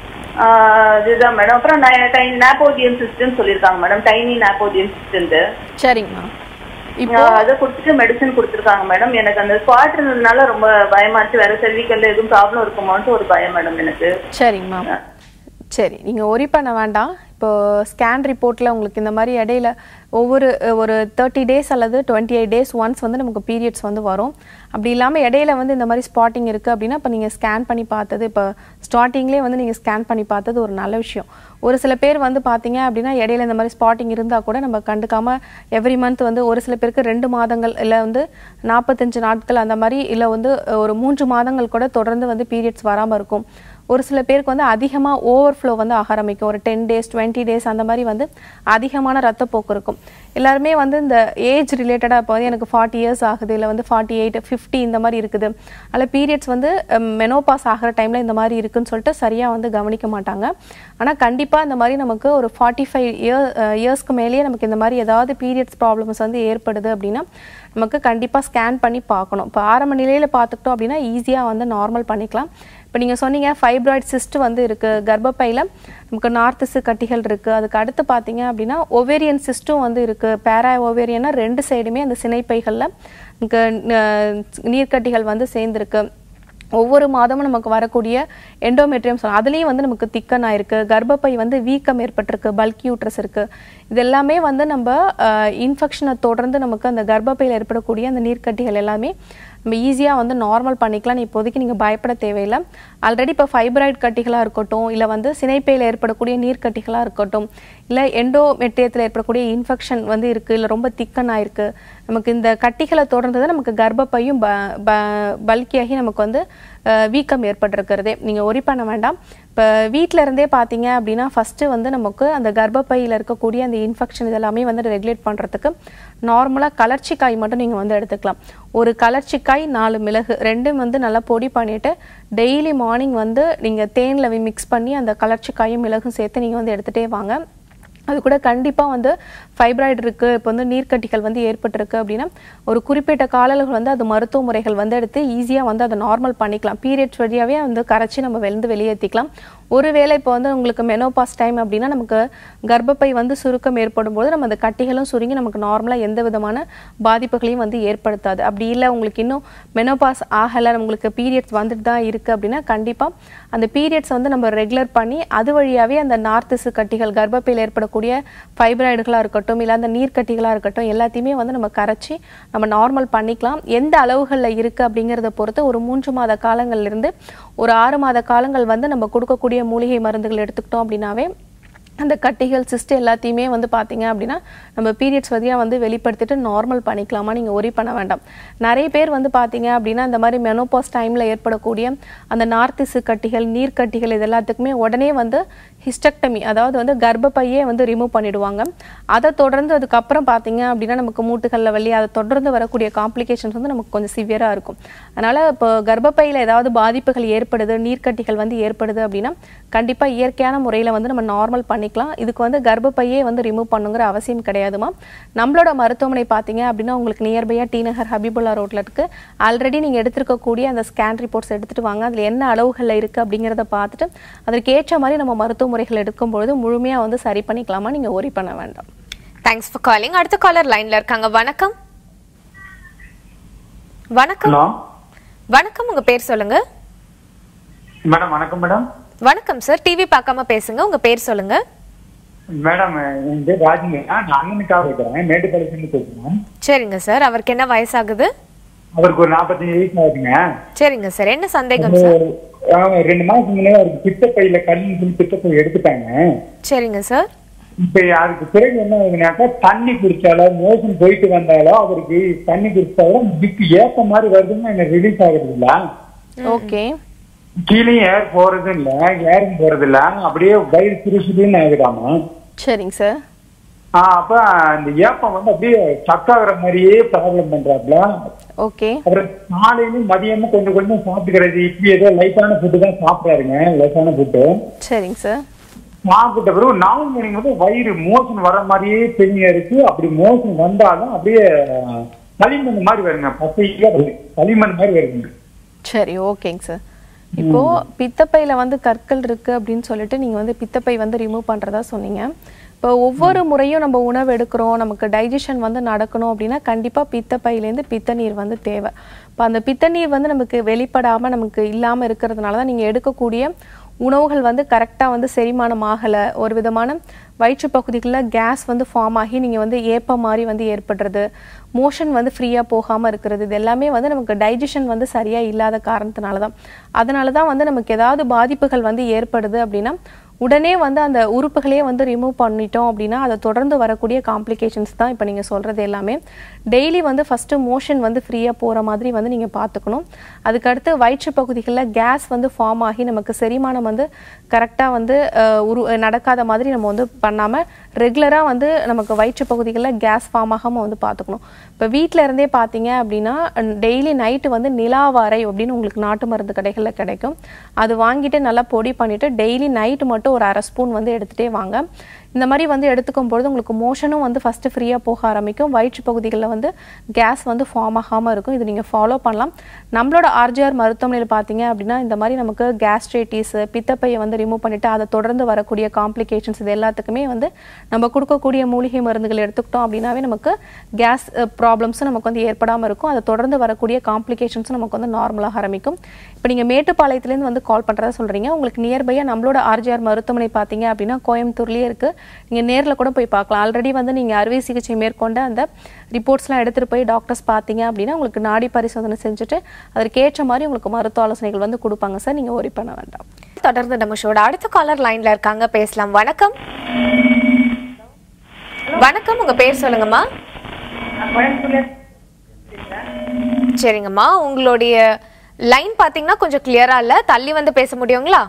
ஆஹ் இதுதான் மேடம் அப்புறம் நாப்போதியன் சிஸ்ட்னு சொல்லியிருக்காங்க மேடம் டைனி நாப்போதியன் சிஸ்டன்ட்டு சரிங்கம்மா இப்போ ஆஹ் அதை கொடுத்துட்டு மெடிசன் கொடுத்துருக்காங்க மேடம் எனக்கு அந்த ஸ்பாட் இருந்ததுனால ரொம்ப பயமா இருந்துச்சு வேற செர்விக்கல்ல எதுவும் ப்ராப்ளம் இருக்குமோன்ட்டு ஒரு பயம் மேடம் எனக்கு சரிங்கம்மா சரி நீங்கள் ஒரி பண்ண வேண்டாம் இப்போ ஸ்கேன் ரிப்போர்ட்டில் உங்களுக்கு இந்த மாதிரி இடையில ஒவ்வொரு அஹ், ஒரு தேர்ட்டி டேஸ் அல்லது டுவெண்ட்டி எயிட் டேஸ் ஒன்ஸ் வந்து நமக்கு பீரியட்ஸ் வந்து வரும் அப்படி இல்லாமல் இடையில வந்து இந்த மாதிரி ஸ்பாட்டிங் இருக்குது அப்படின்னா இப்போ நீங்கள் ஸ்கேன் பண்ணி பார்த்தது இப்போ ஸ்டார்டிங்லேயே வந்து நீங்கள் ஸ்கேன் பண்ணி பார்த்தது ஒரு நல்ல விஷயம் ஒரு சில பேர் வந்து பார்த்தீங்க அப்படின்னா இடையில இந்த மாதிரி ஸ்பாட்டிங் இருந்தால் கூட நம்ம கண்டுக்காம எவ்ரி மந்த் வந்து ஒரு சில பேருக்கு ரெண்டு மாதங்கள் இல்லை வந்து நாற்பத்தஞ்சு நாட்கள் அந்த மாதிரி இல்லை வந்து ஒரு மூன்று மாதங்கள் கூட தொடர்ந்து வந்து பீரியட்ஸ் வராமல் இருக்கும் ஒரு சில பேருக்கு வந்து அதிகமாக ஓவர்ஃப்ளோ வந்து ஆக ஆரம்பிக்கும் ஒரு டென் டேஸ் டுவெண்ட்டி டேஸ் அந்த மாதிரி வந்து அதிகமான ரத்தப்போக்கு இருக்கும் எல்லாருமே வந்து இந்த ஏஜ் ரிலேட்டடாக இப்போ வந்து எனக்கு ஃபார்ட்டி இயர்ஸ் ஆகுது இல்லை வந்து ஃபார்ட்டி எயிட் ஃபிஃப்டி இந்த மாதிரி இருக்குது அதில் பீரியட்ஸ் வந்து மெனோபாஸ் ஆகிற டைமில் இந்த மாதிரி இருக்குன்னு சொல்லிட்டு சரியாக வந்து கவனிக்க மாட்டாங்க ஆனால் கண்டிப்பாக இந்த மாதிரி நமக்கு ஒரு ஃபார்ட்டி ஃபைவ் இயர் இயர்ஸ்க்கு மேலேயே நமக்கு இந்த மாதிரி ஏதாவது பீரியட்ஸ் ப்ராப்ளம்ஸ் வந்து ஏற்படுது அப்படின்னா நமக்கு கண்டிப்பாக ஸ்கேன் பண்ணி பார்க்கணும் இப்போ ஆரம்ப நிலையில் பார்த்துக்கிட்டோம் அப்படின்னா ஈஸியாக வந்து நார்மல் பண்ணிக்கலாம் இப்போ நீங்கள் சொன்னீங்க ஃபைப்ராய்ட் சிஸ்ட் வந்து இருக்குது கர்ப்பப்பையில் நமக்கு நார்த்திசு கட்டிகள் இருக்குது அதுக்கு அடுத்து பார்த்தீங்க அப்படின்னா ஒவேரியன் சிஸ்ட்டும் வந்து இருக்குது பேரா ஒவேரியன்னா ரெண்டு சைடுமே அந்த சினைப்பைகளில் நமக்கு அஹ், நீர்க்கட்டிகள் வந்து சேர்ந்துருக்கு ஒவ்வொரு மாதமும் நமக்கு வரக்கூடிய எண்டோமெட்ரியம் சொல்லலாம் அதுலேயும் வந்து நமக்கு திக்கன் ஆயிருக்கு கர்ப்பப்பை வந்து வீக்கம் ஏற்பட்டிருக்கு பல்கி யூட்ரஸ் இருக்கு இது எல்லாமே வந்து நம்ம இன்ஃபெக்ஷனை தொடர்ந்து நமக்கு அந்த கர்ப்பப்பையில் ஏற்படக்கூடிய அந்த நீர்க்கட்டிகள் எல்லாமே நம்ம ஈஸியாக வந்து நார்மல் பண்ணிக்கலாம் இப்போதைக்கு நீங்கள் பயப்பட தேவையில்லை ஆல்ரெடி இப்போ ஃபைப்ராய்டு கட்டிகளாக இருக்கட்டும் இல்லை வந்து சினைப்பையில் ஏற்படக்கூடிய நீர் கட்டிகளாக இருக்கட்டும் இல்லை எண்டோமெட்ரியத்தில் ஏற்படக்கூடிய இன்ஃபெக்ஷன் வந்து இருக்குது இல்லை ரொம்ப திக்கனாக இருக்குது நமக்கு இந்த கட்டிகளை தொடர்ந்து தான் நமக்கு கர்ப்பப்பையும் ப ப- பல்கியாகி நமக்கு வந்து அஹ், வீக்கம் ஏற்பட்டிருக்கிறதே நீங்கள் ஒரி பண்ண வேண்டாம் இப்போ வீட்டில் இருந்தே பார்த்தீங்க அப்படின்னா ஃபஸ்ட்டு வந்து நமக்கு அந்த கர்ப்பப்பையில் இருக்கக்கூடிய அந்த இன்ஃபெக்ஷன் இதெல்லாமே வந்து ரெகுலேட் பண்ணுறதுக்கு நார்மலாக கலர்ச்சிக்காய் மட்டும் நீங்கள் வந்து எடுத்துக்கலாம் ஒரு கலர்ச்சிக்காய் நாலு மிளகு ரெண்டும் வந்து நல்லா பொடி பண்ணிவிட்டு டெய்லி மார்னிங் வந்து நீங்கள் தேனில் மிக்ஸ் பண்ணி அந்த கலர்ச்சிக்காயும் மிளகும் சேர்த்து நீங்கள் வந்து எடுத்துகிட்டே வாங்க அது கூட கண்டிப்பாக வந்து ஃபைப்ராய்டு இருக்குது இப்போ வந்து நீர்க்கட்டிகள் வந்து ஏற்பட்டிருக்கு அப்படின்னா ஒரு குறிப்பிட்ட கால அளவு வந்து அது மருத்துவ முறைகள் வந்து எடுத்து ஈஸியாக வந்து அதை நார்மல் பண்ணிக்கலாம் பீரியட்ஸ் வழியாகவே வந்து கரைச்சி நம்ம வந்து வெளியேற்றிக்கலாம் ஒருவேளை இப்போ வந்து உங்களுக்கு மெனோபாஸ் டைம் அப்படின்னா நமக்கு கர்ப்பப்பை வந்து சுருக்கம் ஏற்படும் போது நம்ம அந்த கட்டிகளும் சுருங்கி நமக்கு நார்மலாக எந்த விதமான பாதிப்புகளையும் வந்து ஏற்படுத்தாது அப்படி இல்லை உங்களுக்கு இன்னும் மெனோபாஸ் ஆகலை உங்களுக்கு பீரியட்ஸ் வந்துட்டு தான் இருக்குது அப்படின்னா கண்டிப்பாக அந்த பீரியட்ஸ் வந்து நம்ம ரெகுலர் பண்ணி அது வழியாகவே அந்த நார்த்திசு கட்டிகள் கர்ப்பப்பையில் ஏற்படக்கூடிய ஃபைப்ராய்டுகளாக இருக்கட்டும் இல்லை அந்த நீர்க்கட்டிகளாக இருக்கட்டும் எல்லாத்தையுமே வந்து நம்ம கரைச்சி நம்ம நார்மல் பண்ணிக்கலாம் எந்த அளவுகளில் இருக்குது அப்படிங்கிறத பொறுத்து ஒரு மூன்று மாத காலங்கள்ல இருந்து ஒரு ஆறு மாத காலங்கள் வந்து நம்ம கொடுக்கக்கூடிய மூலிகை மருந்துகள் எடுத்துக்கிட்டோம் அப்படின்னாவே அந்த கட்டிகள் சிஸ்ட் எல்லாத்தையுமே வந்து பார்த்தீங்க அப்படின்னா நம்ம பீரியட்ஸ் வழியாக வந்து வெளிப்படுத்திட்டு நார்மல் பண்ணிக்கலாமா நீங்கள் ஒரி பண்ண வேண்டாம் நிறைய பேர் வந்து பார்த்தீங்க அப்படின்னா இந்த மாதிரி மெனோபாஸ் டைமில் ஏற்படக்கூடிய அந்த நார்த்திசு கட்டிகள் நீர்க்கட்டிகள் இது எல்லாத்துக்குமே உடனே வந்து ஹிஸ்டக்டமி அதாவது வந்து கர்ப்பப்பையே வந்து ரிமூவ் பண்ணிடுவாங்க அதை தொடர்ந்து அதுக்கப்புறம் பார்த்தீங்க அப்படின்னா நமக்கு மூட்டுகளில் வலி அதை தொடர்ந்து வரக்கூடிய காம்ப்ளிகேஷன்ஸ் வந்து நமக்கு கொஞ்சம் சிவியராக இருக்கும் அதனால் இப்போ கர்ப்பப்பையில் ஏதாவது பாதிப்புகள் ஏற்படுது நீர்க்கட்டிகள் வந்து ஏற்படுது அப்படின்னா கண்டிப்பாக இயற்கையான முறையில் வந்து நம்ம நார்மல் பண்ணிக்கலாம் இதுக்கு வந்து கர்ப்பப்பையே வந்து ரிமூவ் பண்ணுங்கிற அவசியம் கிடையாதுமா நம்மளோட மருத்துவமனை பார்த்தீங்க அப்படின்னா உங்களுக்கு நியர்பையாக டி நகர் ஹபிபுல்லா ரோட்டில் இருக்கு ஆல்ரெடி நீங்கள் எடுத்திருக்கக்கூடிய அந்த ஸ்கேன் ரிப்போர்ட்ஸ் எடுத்துகிட்டு வாங்க அதில் என்ன அளவுகளில் இருக்குது அப்படிங்கிறத பார்த்துட்டு அதற்கு ஏற்ற மாதிரி நம்ம மருத்துவ முறைகள் எடுக்கும் பொழுது முழுமையாக வந்து சரி பண்ணிக்கலாமா நீங்கள் ஒரி பண்ண வேண்டாம் தேங்க்ஸ் ஃபார் காலிங் அடுத்த காலர் லைன்ல இருக்காங்க வணக்கம் வணக்கம் ஹலோ வணக்கம் உங்க பேர் சொல்லுங்க மேடம் வணக்கம் மேடம் வணக்கம் சார் டிவி பார்க்காம பேசுங்க உங்க பேர் சொல்லுங்க மேடம் என் பேர் ராஜுங்க நான் அண்ணனுக்காக இருக்கிறேன் மேட்டுப்பாளையத்துலேருந்து பேசுகிறேன் சரிங்க சார் அவருக்கு என்ன வயசாகுது அவருக்கு ஒரு நாற்பத்தஞ்சு வயசு ஆகுதுங்க சரிங்க சார் என்ன சந்தேகம் சார் ஒரு- ஆமா, ரெண்டு மாசம் முன்னாடி அவருக்கு பித்தப்பையில கல்லுன்னு சொல்லி பித்தப்பை எடுத்துட்டாங்க சரிங்க சார் இப்ப அதுக்கு பிறகு என்ன ஆகுதுனாக்கா தண்ணி குடிச்சாலோ மோசம் போயிட்டு வந்தாலோ அவருக்கு தண்ணி குடிச்சாலும் திக்கு ஏத்த மாதிரி வருதுன்னு எனக்கு ரிலீஸ் ஆகுறது இல்ல ஓகே கீழே ஏர் போறது இல்ல ஏரும் போறது இல்ல அப்படியே வயிறு சுறுசுறுன்னு ஆகுதாமா சரிங்க சார் ஆஹ் அப்ப அந்த ஏப்பம் வந்து அப்படியே சக்காகிற மாதிரியே ப்ராப்ளம் பண்றாப்ல ஓகே அப்புறம் காலையிலும் மதியமும் கொஞ்சம் கொஞ்சம் சாப்பிட்டுக்கிறது இப்படி ஏதோ லைட்டான ஃபுட்டு தான் சாப்பிட்றாருங்க லைட்டான ஃபுட்டு சரிங்க சார் சாப்பிட்ட பிறகு நாலு மணிக்கு வந்து வயிறு மோஷன் வர மாதிரியே பெருமையா இருக்கு அப்படி மோஷன் வந்தாலும் அப்படியே களிமண் மாதிரி வருங்க பசையா வருது களிமண் மாதிரி வருதுங்க சரி ஓகேங்க சார் இப்போ பித்தப்பையில வந்து கற்கள் இருக்கு அப்படின்னு சொல்லிட்டு நீங்க வந்து பித்தப்பை வந்து ரிமூவ் பண்றதா சொன்னீங்க இப்போ ஒவ்வொரு முறையும் நம்ம உணவு எடுக்கிறோம் நமக்கு டைஜஷன் வந்து நடக்கணும் அப்படின்னா கண்டிப்பா பித்தப்பையிலேருந்து பித்த நீர் வந்து தேவை இப்போ அந்த பித்த நீர் வந்து நமக்கு வெளிப்படாம நமக்கு இல்லாம இருக்கிறதுனால தான் நீங்க எடுக்கக்கூடிய உணவுகள் வந்து கரெக்டாக வந்து செரிமானம் ஆகலை ஒரு விதமான வயிற்று பகுதிகளில் கேஸ் வந்து ஃபார்ம் ஆகி நீங்கள் வந்து ஏப்பம் மாதிரி வந்து ஏற்படுறது மோஷன் வந்து ஃப்ரீயாக போகாமல் இருக்கிறது இது எல்லாமே வந்து நமக்கு டைஜஷன் வந்து சரியாக இல்லாத காரணத்தினால தான் அதனால தான் வந்து நமக்கு ஏதாவது பாதிப்புகள் வந்து ஏற்படுது அப்படின்னா உடனே வந்து அந்த உறுப்புகளே வந்து ரிமூவ் பண்ணிட்டோம் அப்படின்னா அதை தொடர்ந்து வரக்கூடிய காம்ப்ளிகேஷன்ஸ் தான் இப்போ நீங்கள் சொல்கிறது எல்லாமே டெய்லி வந்து ஃபஸ்ட்டு மோஷன் வந்து ஃப்ரீயாக போகிற மாதிரி வந்து நீங்கள் பார்த்துக்கணும் அதுக்கடுத்து வயிற்று பகுதிகளில் கேஸ் வந்து ஃபார்ம் ஆகி நமக்கு செரிமானம் வந்து கரெக்டாக வந்து அஹ், உரு நடக்காத மாதிரி நம்ம வந்து பண்ணாமல் ரெகுலராக வந்து நமக்கு வயிற்று பகுதிகளில் கேஸ் ஃபார்ம் ஆகாமல் வந்து பார்த்துக்கணும் இப்போ வீட்டில் இருந்தே பார்த்தீங்க அப்படின்னா டெய்லி நைட்டு வந்து நிலாவாரை அப்படின்னு உங்களுக்கு நாட்டு மருந்து கடைகளில் கிடைக்கும் அது வாங்கிட்டு நல்லா பொடி பண்ணிவிட்டு டெய்லி நைட்டு மட்டும் ஒரு அரை ஸ்பூன் வந்து எடுத்துகிட்டே வாங்க இந்த மாதிரி வந்து எடுத்துக்கும் பொழுது உங்களுக்கு மோஷனும் வந்து ஃபஸ்ட்டு ஃப்ரீயாக போக ஆரம்பிக்கும் வயிற்று பகுதிகளில் வந்து கேஸ் வந்து ஃபார்ம் ஆகாமல் இருக்கும் இது நீங்கள் ஃபாலோ பண்ணலாம் நம்மளோட ஆர்ஜிஆர் மருத்துவமனையில் பார்த்தீங்க அப்படின்னா இந்த மாதிரி நமக்கு கேஸ்ட்ரைட்டிஸ் பித்தப்பையை வந்து ரிமூவ் பண்ணிவிட்டு அதை தொடர்ந்து வரக்கூடிய காம்ப்ளிகேஷன்ஸ் இது எல்லாத்துக்குமே வந்து நம்ம கொடுக்கக்கூடிய மூலிகை மருந்துகள் எடுத்துக்கிட்டோம் அப்படின்னாவே நமக்கு கேஸ் ப்ராப்ளம்ஸும் நமக்கு வந்து ஏற்படாமல் இருக்கும் அதை தொடர்ந்து வரக்கூடிய காம்ப்ளிகேஷன்ஸும் நமக்கு வந்து நார்மலாக ஆரம்பிக்கும் இப்போ நீங்கள் மேட்டுப்பாளையத்துலேருந்து வந்து கால் பண்ணுறதா சொல்கிறீங்க உங்களுக்கு நியர்பையாக நம்மளோட ஆர்ஜிஆர் மருத்துவ மருத்துவமனை பார்த்தீங்க அப்படின்னா கோயம்புத்தூர்லேயே இருக்குது நீங்கள் நேரில் கூட போய் பார்க்கலாம் ஆல்ரெடி வந்து நீங்கள் அறுவை சிகிச்சை மேற்கொண்ட அந்த ரிப்போர்ட்ஸ்லாம் எடுத்துகிட்டு போய் டாக்டர்ஸ் பார்த்தீங்க அப்படின்னா உங்களுக்கு நாடி பரிசோதனை செஞ்சுட்டு அதற்கேற்ற மாதிரி உங்களுக்கு மருத்துவ ஆலோசனைகள் வந்து கொடுப்பாங்க சார் நீங்கள் ஒரி பண்ண வேண்டாம் தொடர்ந்து நம்ம ஷோட அடுத்த காலர் லைன்ல இருக்காங்க பேசலாம் வணக்கம் வணக்கம் உங்க பேர் சொல்லுங்கம்மா சரிங்கம்மா உங்களுடைய லைன் பாத்தீங்கன்னா கொஞ்சம் கிளியரா இல்ல தள்ளி வந்து பேச முடியுங்களா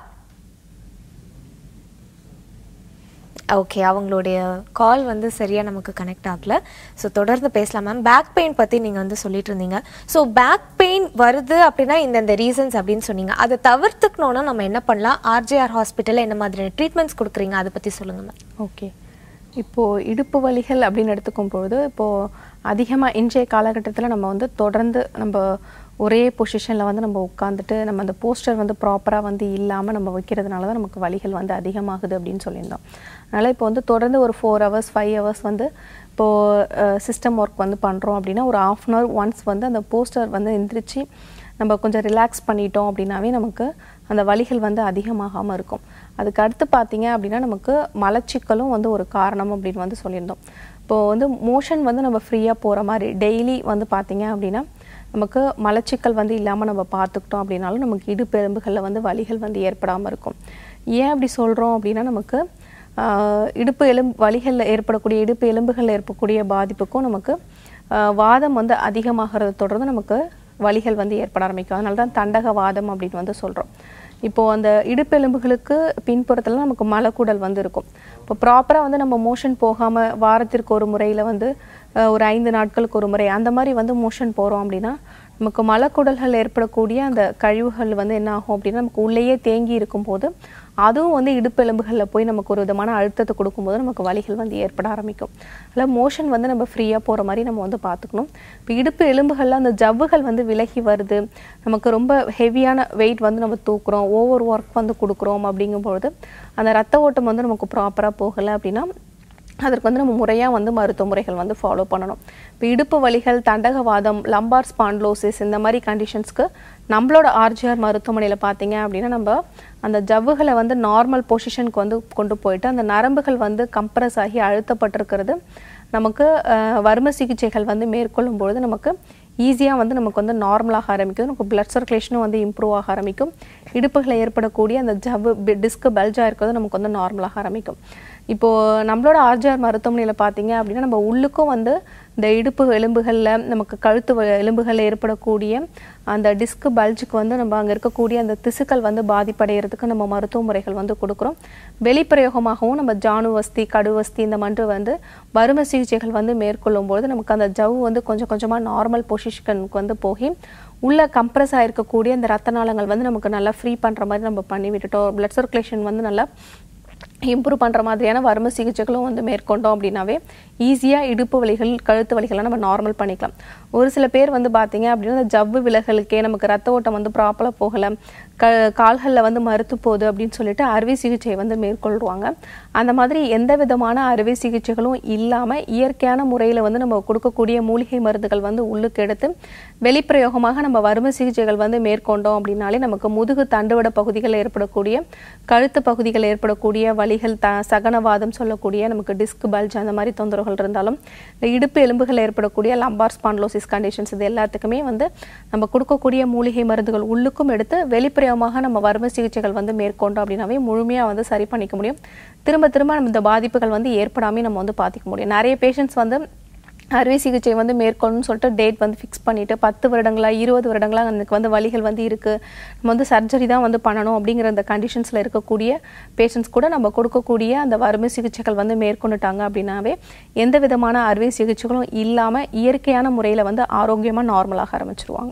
ஓகே அவங்களுடைய கால் வந்து சரியா நமக்கு கனெக்ட் ஆகல ஸோ தொடர்ந்து பேசலாம் மேம் பேக் பெயின் பத்தி நீங்க வந்து சொல்லிட்டு இருந்தீங்க ஸோ பேக் பெயின் வருது அப்படின்னா இந்தந்த ரீசன்ஸ் அப்படின்னு சொன்னீங்க அதை தவிர்த்துக்கணும்னா நம்ம என்ன பண்ணலாம் ஆர்ஜிஆர் ஹாஸ்பிட்டல்ல என்ன மாதிரியான ட்ரீட்மெண்ட்ஸ் கொடுக்குறீங்க அதை பத்தி சொல்லுங்க மேம் ஓகே இப்போது இடுப்பு வலிகள் அப்படின்னு எடுத்துக்கும் பொழுது இப்போது அதிகமாக இன்றைய காலகட்டத்தில் நம்ம வந்து தொடர்ந்து நம்ம ஒரே பொசிஷனில் வந்து நம்ம உட்காந்துட்டு நம்ம அந்த போஸ்டர் வந்து ப்ராப்பராக வந்து இல்லாமல் நம்ம வைக்கிறதுனால தான் நமக்கு வலிகள் வந்து அதிகமாகுது அப்படின்னு சொல்லியிருந்தோம் அதனால் இப்போ வந்து தொடர்ந்து ஒரு ஃபோர் ஹவர்ஸ் ஃபைவ் ஹவர்ஸ் வந்து இப்போது சிஸ்டம் ஒர்க் வந்து பண்ணுறோம் அப்படின்னா ஒரு ஆஃப் அன் ஹவர் ஒன்ஸ் வந்து அந்த போஸ்டர் வந்து எந்திரிச்சு நம்ம கொஞ்சம் ரிலாக்ஸ் பண்ணிட்டோம் அப்படின்னாவே நமக்கு அந்த வலிகள் வந்து அதிகமாகாமல் இருக்கும் அதுக்கு அடுத்து பார்த்தீங்க அப்படின்னா நமக்கு மலச்சிக்கலும் வந்து ஒரு காரணம் அப்படின்னு வந்து சொல்லியிருந்தோம் இப்போது வந்து மோஷன் வந்து நம்ம ஃப்ரீயாக போகிற மாதிரி டெய்லி வந்து பார்த்தீங்க அப்படின்னா நமக்கு மலச்சிக்கல் வந்து இல்லாமல் நம்ம பார்த்துக்கிட்டோம் அப்படின்னாலும் நமக்கு இடுப்பெலும்புகளில் வந்து வலிகள் வந்து ஏற்படாமல் இருக்கும் ஏன் அப்படி சொல்கிறோம் அப்படின்னா நமக்கு ஆஹ், இடுப்பு எலும்பு வலிகளில் ஏற்படக்கூடிய இடுப்பு எலும்புகளில் ஏற்படக்கூடிய பாதிப்புக்கும் நமக்கு ஆஹ், வாதம் வந்து அதிகமாகிறத தொடர்ந்து நமக்கு வலிகள் வந்து ஏற்பட ஆரம்பிக்கும் அதனால தான் தண்டக வாதம் அப்படின்னு வந்து சொல்கிறோம் இப்போது அந்த இடுப்பெலும்புகளுக்கு பின்புறத்தில் நமக்கு மலக்குடல் வந்து இருக்கும் இப்போ ப்ராப்பராக வந்து நம்ம மோஷன் போகாமல் வாரத்திற்கு ஒரு முறையில் வந்து அஹ், ஒரு ஐந்து நாட்களுக்கு ஒரு முறை அந்த மாதிரி வந்து மோஷன் போகிறோம் அப்படின்னா நமக்கு மலக்குடல்கள் ஏற்படக்கூடிய அந்த கழிவுகள் வந்து என்ன ஆகும் அப்படின்னா நமக்கு உள்ளேயே தேங்கி இருக்கும்போது அதுவும் வந்து இடுப்பெலும்புகளில் போய் நமக்கு ஒரு விதமான அழுத்தத்தை கொடுக்கும்போது நமக்கு வலிகள் வந்து ஏற்பட ஆரம்பிக்கும் அதில் மோஷன் வந்து நம்ம ஃப்ரீயாக போகிற மாதிரி நம்ம வந்து பார்த்துக்கணும் இப்போ இடுப்பு எலும்புகளில் அந்த ஜவ்வுகள் வந்து விலகி வருது நமக்கு ரொம்ப ஹெவியான வெயிட் வந்து நம்ம தூக்குறோம் ஓவர் ஒர்க் வந்து கொடுக்குறோம் அப்படிங்கும்பொழுது அந்த ரத்த ஓட்டம் வந்து நமக்கு ப்ராப்பராக போகலை அப்படின்னா அதற்கு வந்து நம்ம முறையாக வந்து மருத்துவ முறைகள் வந்து ஃபாலோ பண்ணணும் இப்போ இடுப்பு வலிகள் தண்டகவாதம் லம்பார் ஸ்பாண்ட்லோசிஸ் இந்த மாதிரி கண்டிஷன்ஸ்க்கு நம்மளோட ஆர்ஜிஆர் மருத்துவமனையில் பார்த்தீங்க அப்படின்னா நம்ம அந்த ஜவ்வுகளை வந்து நார்மல் பொசிஷனுக்கு வந்து கொண்டு போயிட்டு அந்த நரம்புகள் வந்து கம்ப்ரஸ் ஆகி அழுத்தப்பட்டிருக்கிறது நமக்கு அஹ், வர்ம சிகிச்சைகள் வந்து மேற்கொள்ளும் பொழுது நமக்கு ஈஸியாக வந்து நமக்கு வந்து நார்மலாக ஆரம்பிக்கும் நமக்கு பிளட் சர்க்குலேஷனும் வந்து இம்ப்ரூவ் ஆக ஆரம்பிக்கும் இடுப்புகளில் ஏற்படக்கூடிய அந்த ஜவ்வு டிஸ்க் பல்ஜாக இருக்கிறது நமக்கு வந்து நார்மலாக ஆரம்பிக்கும் இப்போது நம்மளோட ஆர்ஜிஆர் மருத்துவமனையில் பார்த்தீங்க அப்படின்னா நம்ம உள்ளுக்கும் வந்து இந்த இடுப்பு எலும்புகளில் நமக்கு கழுத்து வ- எலும்புகளில் ஏற்படக்கூடிய அந்த டிஸ்க் பல்ஜுக்கு வந்து நம்ம அங்கே இருக்கக்கூடிய அந்த திசுக்கள் வந்து பாதிப்படைகிறதுக்கு நம்ம மருத்துவ முறைகள் வந்து கொடுக்குறோம் வெளிப்பிரயோகமாகவும் நம்ம ஜானுவஸ்தி கடுவஸ்தி இந்த மாதிரி வந்து வறுமை சிகிச்சைகள் வந்து மேற்கொள்ளும்போது நமக்கு அந்த ஜவ்வு வந்து கொஞ்சம் கொஞ்சமாக நார்மல் பொசிஷனுக்கு வந்து போய் உள்ள கம்ப்ரஸ் ஆயிருக்கக்கூடிய அந்த ரத்த நாளங்கள் வந்து நமக்கு நல்லா ஃப்ரீ பண்ணுற மாதிரி நம்ம பண்ணி விட்டுட்டோம் பிளட் சர்க்குலேஷன் வந்து நல்லா இம்ப்ரூவ் பண்ணுற மாதிரியான வறுமை சிகிச்சைகளும் வந்து மேற்கொண்டோம் அப்படின்னாவே ஈஸியாக இடுப்பு வலிகள் கழுத்து வலிகள்லாம் நம்ம நார்மல் பண்ணிக்கலாம் ஒரு சில பேர் வந்து பார்த்தீங்க அப்படின்னா இந்த ஜவ்வு விலகலுக்கே நமக்கு ரத்த ஓட்டம் வந்து ப்ராப்பராக போகலை க கால்களில் வந்து மறுத்து போகுது அப்படின்னு சொல்லிட்டு அறுவை சிகிச்சை வந்து மேற்கொள்வாங்க அந்த மாதிரி எந்த விதமான அறுவை சிகிச்சைகளும் இல்லாமல் இயற்கையான முறையில் வந்து நம்ம கொடுக்கக்கூடிய மூலிகை மருந்துகள் வந்து உள்ளுக்கு எடுத்து வெளிப்பிரயோகமாக நம்ம வறுமை சிகிச்சைகள் வந்து மேற்கொண்டோம் அப்படின்னாலே நமக்கு முதுகு தண்டுவட பகுதிகளில் ஏற்படக்கூடிய கழுத்து பகுதிகளில் ஏற்படக்கூடிய வலிகள் த சகனவாதம் சொல்லக்கூடிய நமக்கு டிஸ்க் பல்ஜ் அந்த மாதிரி தொந்தரவுகள் இருந்தாலும் இந்த இடுப்பு எலும்புகளில் ஏற்படக்கூடிய லம்பார் ஸ்பாண்ட்லோசிஸ் கண்டிஷன்ஸ் இது எல்லாத்துக்குமே வந்து நம்ம கொடுக்கக்கூடிய மூலிகை மருந்துகள் உள்ளுக்கும் எடுத்து வெளிப்பிரயோகமாக நம்ம வறுமை சிகிச்சைகள் வந்து மேற்கொண்டோம் அப்படின்னாவே முழுமையாக வந்து சரி பண்ணிக்க முடியும் திரும்ப திரும்ப நம்ம இந்த பாதிப்புகள் வந்து ஏற்படாமல் நம்ம வந்து பார்த்துக்க முடியும் நிறைய பேஷண்ட்ஸ் வந்து அறுவை சிகிச்சை வந்து மேற்கொள்ளணும்னு சொல்லிட்டு டேட் வந்து ஃபிக்ஸ் பண்ணிட்டு பத்து வருடங்களா இருபது வருடங்களா எனக்கு வந்து வலிகள் வந்து இருக்கு நம்ம வந்து சர்ஜரி தான் வந்து பண்ணணும் அப்படிங்கிற அந்த கண்டிஷன்ஸ்ல இருக்கக்கூடிய பேஷண்ட்ஸ் கூட நம்ம கொடுக்கக்கூடிய அந்த வறுமை சிகிச்சைகள் வந்து மேற்கொண்டுட்டாங்க அப்படின்னாவே எந்த விதமான அறுவை சிகிச்சைகளும் இல்லாம இயற்கையான முறையில வந்து ஆரோக்கியமா நார்மலாக ஆரம்பிச்சிருவாங்க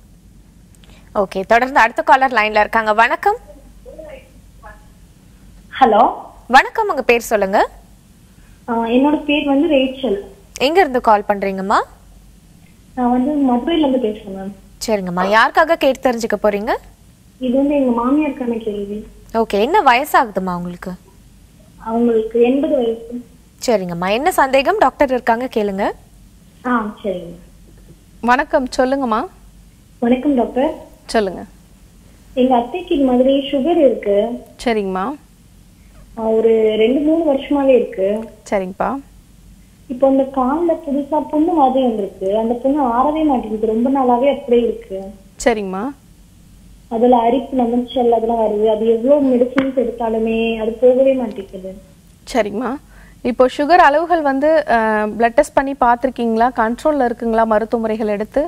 ஓகே தொடர்ந்து அடுத்த காலர் லைன்ல இருக்காங்க வணக்கம் ஹலோ வணக்கம் உங்க பேர் சொல்லுங்க என்னோட பேர் வந்து ரேச்சல் எங்க இருந்து கால் பண்றீங்கம்மா நான் வந்து மதுரையில இருந்து பேசுறேன் மேம் சரிங்கம்மா யாருக்காக கேட்டு தெரிஞ்சுக்க போறீங்க இது வந்து எங்க மாமியாருக்கான கேள்வி ஓகே என்ன வயசாகுதுமா உங்களுக்கு அவங்களுக்கு எண்பது வயசு சரிங்கம்மா என்ன சந்தேகம் டாக்டர் இருக்காங்க கேளுங்க ஆ சரிங்க வணக்கம் சொல்லுங்கம்மா வணக்கம் டாக்டர் சொல்லுங்க எங்க அத்தைக்கு இது மாதிரி சுகர் இருக்கு சரிங்கம்மா ஆஹ் ஒரு ரெண்டு மூணு வருஷமாவே இருக்கு சரிங்கப்பா இப்போ இந்த கால்ல புதுசா புண்ணு மாதிரி வந்திருக்கு அந்த புண்ணு ஆறவே மாட்டேங்குது ரொம்ப நாளாவே அப்படியே இருக்கு சரிங்கம்மா அதுல அரிப்பு நமைச்சல் அதெல்லாம் வருது அது எவ்வளவு மெடிசின்ஸ் எடுத்தாலுமே அது போகவே மாட்டேங்குது சரிங்கம்மா இப்போ சுகர் அளவுகள் வந்து பிளட் டெஸ்ட் பண்ணி பார்த்துருக்கீங்களா கண்ட்ரோலில் இருக்குங்களா மருத்துவ முறைகள் எடுத்து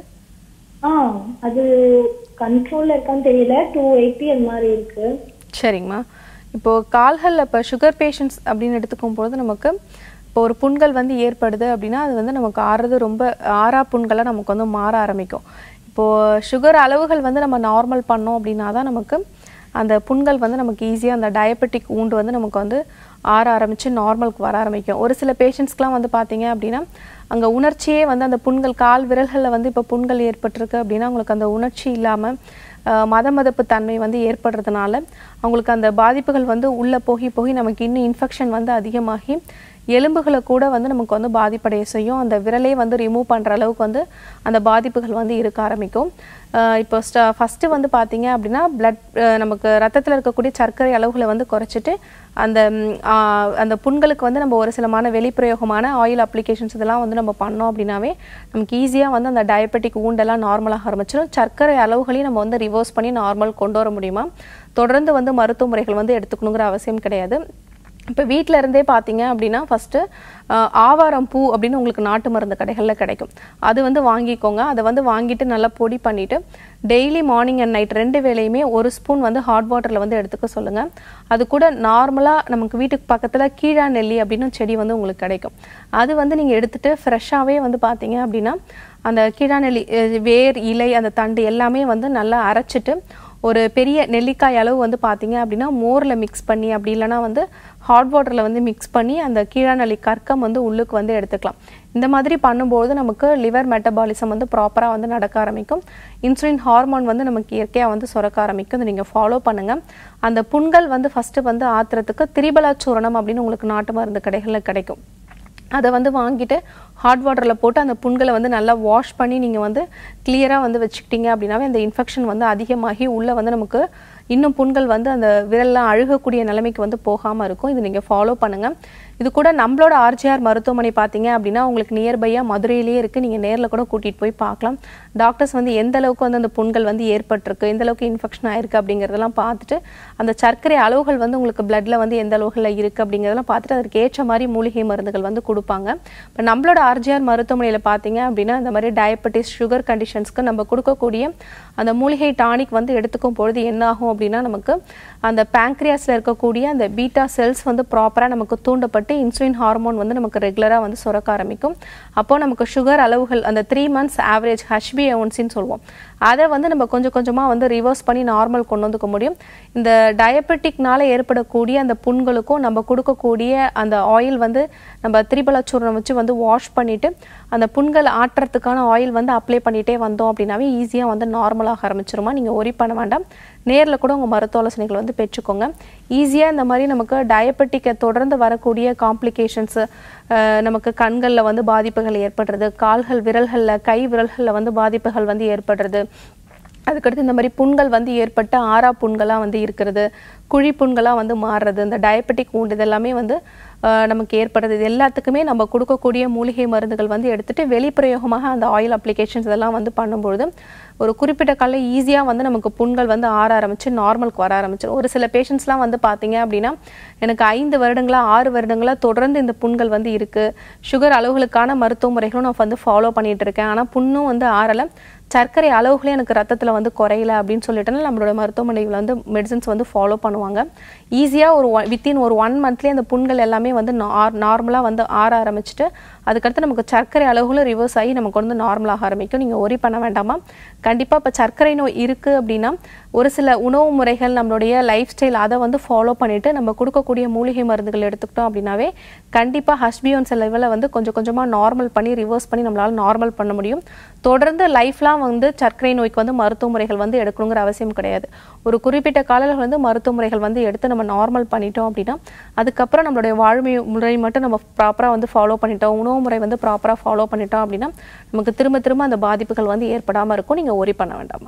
ஆ அது கண்ட்ரோல்ல இருக்கான்னு தெரியல டூ எயிட்டி அந்த மாதிரி இருக்கு சரிங்கம்மா இப்போ கால்களில் இப்போ சுகர் பேஷண்ட்ஸ் அப்படின்னு எடுத்துக்கும் பொழுது நமக்கு இப்போ ஒரு புண்கள் வந்து ஏற்படுது அப்படின்னா அது வந்து நமக்கு ஆறுறது ரொம்ப ஆறா புண்களாக நமக்கு வந்து மாற ஆரம்பிக்கும் இப்போது சுகர் அளவுகள் வந்து நம்ம நார்மல் பண்ணோம் அப்படின்னா தான் நமக்கு அந்த புண்கள் வந்து நமக்கு ஈஸியாக அந்த டயபெட்டிக் ஊண்டு வந்து நமக்கு வந்து ஆற ஆரம்பித்து நார்மலுக்கு வர ஆரம்பிக்கும் ஒரு சில பேஷண்ட்ஸ்க்குலாம் வந்து பார்த்தீங்க அப்படின்னா அங்கே உணர்ச்சியே வந்து அந்த புண்கள் கால் விரல்களில் வந்து இப்போ புண்கள் ஏற்பட்டிருக்கு அப்படின்னா அவங்களுக்கு அந்த உணர்ச்சி இல்லாமல் மத மதப்பு தன்மை வந்து ஏற்படுறதுனால அவங்களுக்கு அந்த பாதிப்புகள் வந்து உள்ளே போகி போய் நமக்கு இன்னும் இன்ஃபெக்ஷன் வந்து அதிகமாகி எலும்புகளை கூட வந்து நமக்கு வந்து பாதிப்படைய செய்யும் அந்த விரலே வந்து ரிமூவ் பண்ணுற அளவுக்கு வந்து அந்த பாதிப்புகள் வந்து இருக்க ஆரம்பிக்கும் அஹ் இப்போ ஸ்ட ஃபஸ்ட்டு வந்து பார்த்தீங்க அப்படின்னா பிளட் நமக்கு ரத்தத்தில் இருக்கக்கூடிய சர்க்கரை அளவுகளை வந்து குறைச்சிட்டு அந்த ம், ஆ, அந்த புண்களுக்கு வந்து நம்ம ஒரு சிலமான வெளிப்பிரயோகமான ஆயில் அப்ளிகேஷன்ஸ் இதெல்லாம் வந்து நம்ம பண்ணோம் அப்படின்னாவே நமக்கு ஈஸியாக வந்து அந்த டயபெட்டிக் ஊண்டெல்லாம் நார்மலாக ஆரம்பிச்சிடும் சர்க்கரை அளவுகளையும் நம்ம வந்து ரிவர்ஸ் பண்ணி நார்மல் கொண்டு வர முடியுமா தொடர்ந்து வந்து மருத்துவ முறைகள் வந்து எடுத்துக்கணுங்கிற அவசியம் கிடையாது இப்போ வீட்டில் இருந்தே பார்த்தீங்க அப்படின்னா ஃபஸ்ட்டு ஆவாரம் பூ அப்படின்னு உங்களுக்கு நாட்டு மருந்து கடைகளில் கிடைக்கும் அது வந்து வாங்கிக்கோங்க அதை வந்து வாங்கிட்டு நல்லா பொடி பண்ணிவிட்டு டெய்லி மார்னிங் அண்ட் நைட் ரெண்டு வேளையுமே ஒரு ஸ்பூன் வந்து ஹாட் வாட்டரில் வந்து எடுத்துக்க சொல்லுங்கள் அது கூட நார்மலாக நமக்கு வீட்டுக்கு பக்கத்தில் கீழா நெல்லி அப்படின்னு செடி வந்து உங்களுக்கு கிடைக்கும் அது வந்து நீங்கள் எடுத்துகிட்டு ஃப்ரெஷ்ஷாகவே வந்து பார்த்தீங்க அப்படின்னா அந்த கீழா நெல்லி அஹ், வேர் இலை அந்த தண்டு எல்லாமே வந்து நல்லா அரைச்சிட்டு ஒரு பெரிய நெல்லிக்காய் அளவு வந்து பார்த்தீங்க அப்படின்னா மோரில் மிக்ஸ் பண்ணி அப்படி இல்லைன்னா வந்து ஹாட் வாட்டரில் வந்து மிக்ஸ் பண்ணி அந்த கீழாநெல்லி கற்கம் வந்து உள்ளுக்கு வந்து எடுத்துக்கலாம் இந்த மாதிரி பண்ணும்போது நமக்கு லிவர் மெட்டபாலிசம் வந்து ப்ராப்பராக வந்து நடக்க ஆரம்பிக்கும் இன்சுலின் ஹார்மோன் வந்து நமக்கு இயற்கையாக வந்து சுரக்க ஆரம்பிக்கும் இதை நீங்கள் ஃபாலோ பண்ணுங்கள் அந்த புண்கள் வந்து ஃபஸ்ட்டு வந்து ஆத்துறதுக்கு திரிபலா சூரணம் அப்படின்னு உங்களுக்கு நாட்டு மருந்து கடைகளில் கிடைக்கும் அதை வந்து வாங்கிட்டு ஹாட் வாட்டரில் போட்டு அந்த புண்களை வந்து நல்லா வாஷ் பண்ணி நீங்கள் வந்து கிளியராக வந்து வச்சுக்கிட்டீங்க அப்படின்னாவே அந்த இன்ஃபெக்ஷன் வந்து அதிகமாகி உள்ளே வந்து நமக்கு இன்னும் புண்கள் வந்து அந்த விரல்லாம் அழுகக்கூடிய நிலைமைக்கு வந்து போகாமல் இருக்கும் இது நீங்கள் ஃபாலோ பண்ணுங்கள் இது கூட நம்மளோட ஆர்ஜிஆர் மருத்துவமனை பார்த்தீங்க அப்படின்னா உங்களுக்கு நியர்பையாக மதுரையிலேயே இருக்குது நீங்கள் நேரில் கூட கூட்டிகிட்டு போய் பார்க்கலாம் டாக்டர்ஸ் வந்து எந்த அளவுக்கு வந்து அந்த புண்கள் வந்து ஏற்பட்டிருக்கு எந்த அளவுக்கு இன்ஃபெக்ஷன் ஆயிருக்கு அப்படிங்கிறதெல்லாம் பார்த்துட்டு அந்த சர்க்கரை அளவுகள் வந்து உங்களுக்கு பிளட்ல வந்து எந்த அளவுகளில் இருக்குது அப்படிங்கிறதெல்லாம் பார்த்துட்டு அதற்கு ஏற்ற மாதிரி மூலிகை மருந்துகள் வந்து கொடுப்பாங்க இப்போ நம்மளோட ஆர்ஜிஆர் மருத்துவமனையில் பார்த்தீங்க அப்படின்னா இந்த மாதிரி டயபெட்டிஸ் சுகர் கண்டிஷன்ஸ்க்கு நம்ம கொடுக்கக்கூடிய அந்த மூலிகை டானிக் வந்து எடுத்துக்கும் பொழுது என்ன ஆகும் அப்படின்னா நமக்கு அந்த பேங்க்ரியாஸில் இருக்கக்கூடிய அந்த பீட்டா செல்ஸ் வந்து ப்ராப்பராக நமக்கு தூண்டப்பட்டு இன்சுலின் ஹார்மோன் வந்து நமக்கு ரெகுலராக வந்து சுரக்க ஆரம்பிக்கும் அப்போ நமக்கு சுகர் அளவுகள் அந்த த்ரீ மந்த்ஸ் ஆவரேஜ் ஹஷ்பி ஒன்சின்னு சொல்லுவோம் அதை வந்து நம்ம கொஞ்சம் கொஞ்சமாக வந்து ரிவர்ஸ் பண்ணி நார்மல் கொண்டு வந்துக்க முடியும் இந்த டயபெட்டிக்னால ஏற்படக்கூடிய அந்த புண்களுக்கும் நம்ம கொடுக்கக்கூடிய அந்த ஆயில் வந்து நம்ம திரிபலச்சூர்ணம் வச்சு வந்து வாஷ் பண்ணிட்டு அந்த புண்கள் ஆட்டுறதுக்கான ஆயில் வந்து அப்ளை பண்ணிட்டே வந்தோம் அப்படின்னாவே ஈஸியாக வந்து நார்மலாக ஆரம்பிச்சிருமா நீங்கள் ஒரி பண்ண வேண்டாம் நேரில் கூட உங்கள் மருத்துவ ஆலோசனைகள் வந்து பெற்றுக்கோங்க ஈஸியாக இந்த மாதிரி நமக்கு டயபெட்டிக்கை தொடர்ந்து வரக்கூடிய காம்ப்ளிகேஷன்ஸு நமக்கு கண்களில் வந்து பாதிப்புகள் ஏற்படுறது கால்கள் விரல்களில் கை விரல்களில் வந்து பாதிப்புகள் வந்து ஏற்படுறது அதுக்கடுத்து இந்த மாதிரி புண்கள் வந்து ஏற்பட்ட ஆறா புண்களாக வந்து இருக்கிறது குழி புண்களாக வந்து மாறுறது இந்த டயபெட்டிக் wound இதெல்லாமே வந்து ஆஹ், நமக்கு ஏற்படுறது இது எல்லாத்துக்குமே நம்ம கொடுக்கக்கூடிய மூலிகை மருந்துகள் வந்து எடுத்துட்டு வெளிப்பிரயோகமாக அந்த ஆயில் அப்ளிகேஷன்ஸ் இதெல்லாம் வந்து பண்ணும்பொழுது ஒரு குறிப்பிட்ட காலம் ஈஸியாக வந்து நமக்கு புண்கள் வந்து ஆற ஆரம்பிச்சு நார்மலுக்கு வர ஆரம்பிச்சிடும் ஒரு சில பேஷண்ட்ஸ்லாம் வந்து பார்த்தீங்க அப்படின்னா எனக்கு ஐந்து வருடங்களா ஆறு வருடங்களா தொடர்ந்து இந்த புண்கள் வந்து இருக்கு சுகர் அளவுகளுக்கான மருத்துவ முறைகளும் நான் வந்து ஃபாலோ பண்ணிட்டு இருக்கேன் ஆனால் புண்ணும் வந்து ஆறலை சர்க்கரை அளவுகளே எனக்கு ரத்தத்தில் வந்து குறையல அப்படின்னு சொல்லிட்டோன்னா நம்மளோட மருத்துவமனையில் வந்து மெடிசன்ஸ் வந்து ஃபாலோ பண்ணுவாங்க ஈஸியாக ஒரு வித்தின் ஒரு ஒன் மந்த்லேயே அந்த புண்கள் எல்லாமே வந்து நார்மலாக வந்து ஆற ஆரம்பிச்சுட்டு அதுக்கடுத்து நமக்கு சர்க்கரை அளவுகளும் ரிவர்ஸ் ஆகி நமக்கு வந்து நார்மலாக ஆரம்பிக்கும் நீங்கள் ஒரி பண்ண வேண்டாமா கண்டிப்பாக இப்போ சர்க்கரை நோய் இருக்குது அப்படின்னா ஒரு சில உணவு முறைகள் நம்மளுடைய லைஃப் ஸ்டைல் அதை வந்து ஃபாலோ பண்ணிட்டு நம்ம கொடுக்கக்கூடிய மூலிகை மருந்துகள் எடுத்துக்கிட்டோம் அப்படின்னாவே கண்டிப்பாக ஹஸ்பியோன்ஸ் லெவலில் வந்து கொஞ்சம் கொஞ்சமாக நார்மல் பண்ணி ரிவர்ஸ் பண்ணி நம்மளால நார்மல் பண்ண முடியும் தொடர்ந்து லைஃப்லாம் வந்து சர்க்கரை நோய்க்கு வந்து மருத்துவ முறைகள் வந்து எடுக்கணுங்கிற அவசியம் கிடையாது ஒரு குறிப்பிட்ட காலங்கள் வந்து மருத்துவ முறைகள் வந்து எடுத்து நம்ம நார்மல் பண்ணிட்டோம் அப்படின்னா அதுக்கப்புறம் நம்மளுடைய வாழ்மை முறை மட்டும் நம்ம ப்ராப்பராக வந்து ஃபாலோ பண்ணிட்டோம் உணவு முறை வந்து ப்ராப்பராக ஃபாலோ பண்ணிட்டோம் அப்படின்னா நமக்கு திரும்ப திரும்ப அந்த பாதிப்புகள் வந்து ஏற்படாமல் இருக்கும் நீங்கள் ஒரி பண்ண வேண்டாமா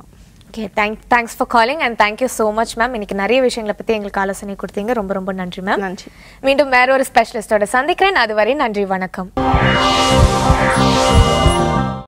okay thank thanks for calling and thank you so much ma'am இன்னைக்கு நிறைய விஷயங்களை பற்றி எங்களுக்கு ஆலோசனை கொடுத்தீங்க ரொம்ப ரொம்ப நன்றி மேம் நன்றி மீண்டும் வேற ஒரு ஸ்பெஷலிஸ்டோட சந்திக்கிறேன் அதுவரை நன்றி வணக்கம்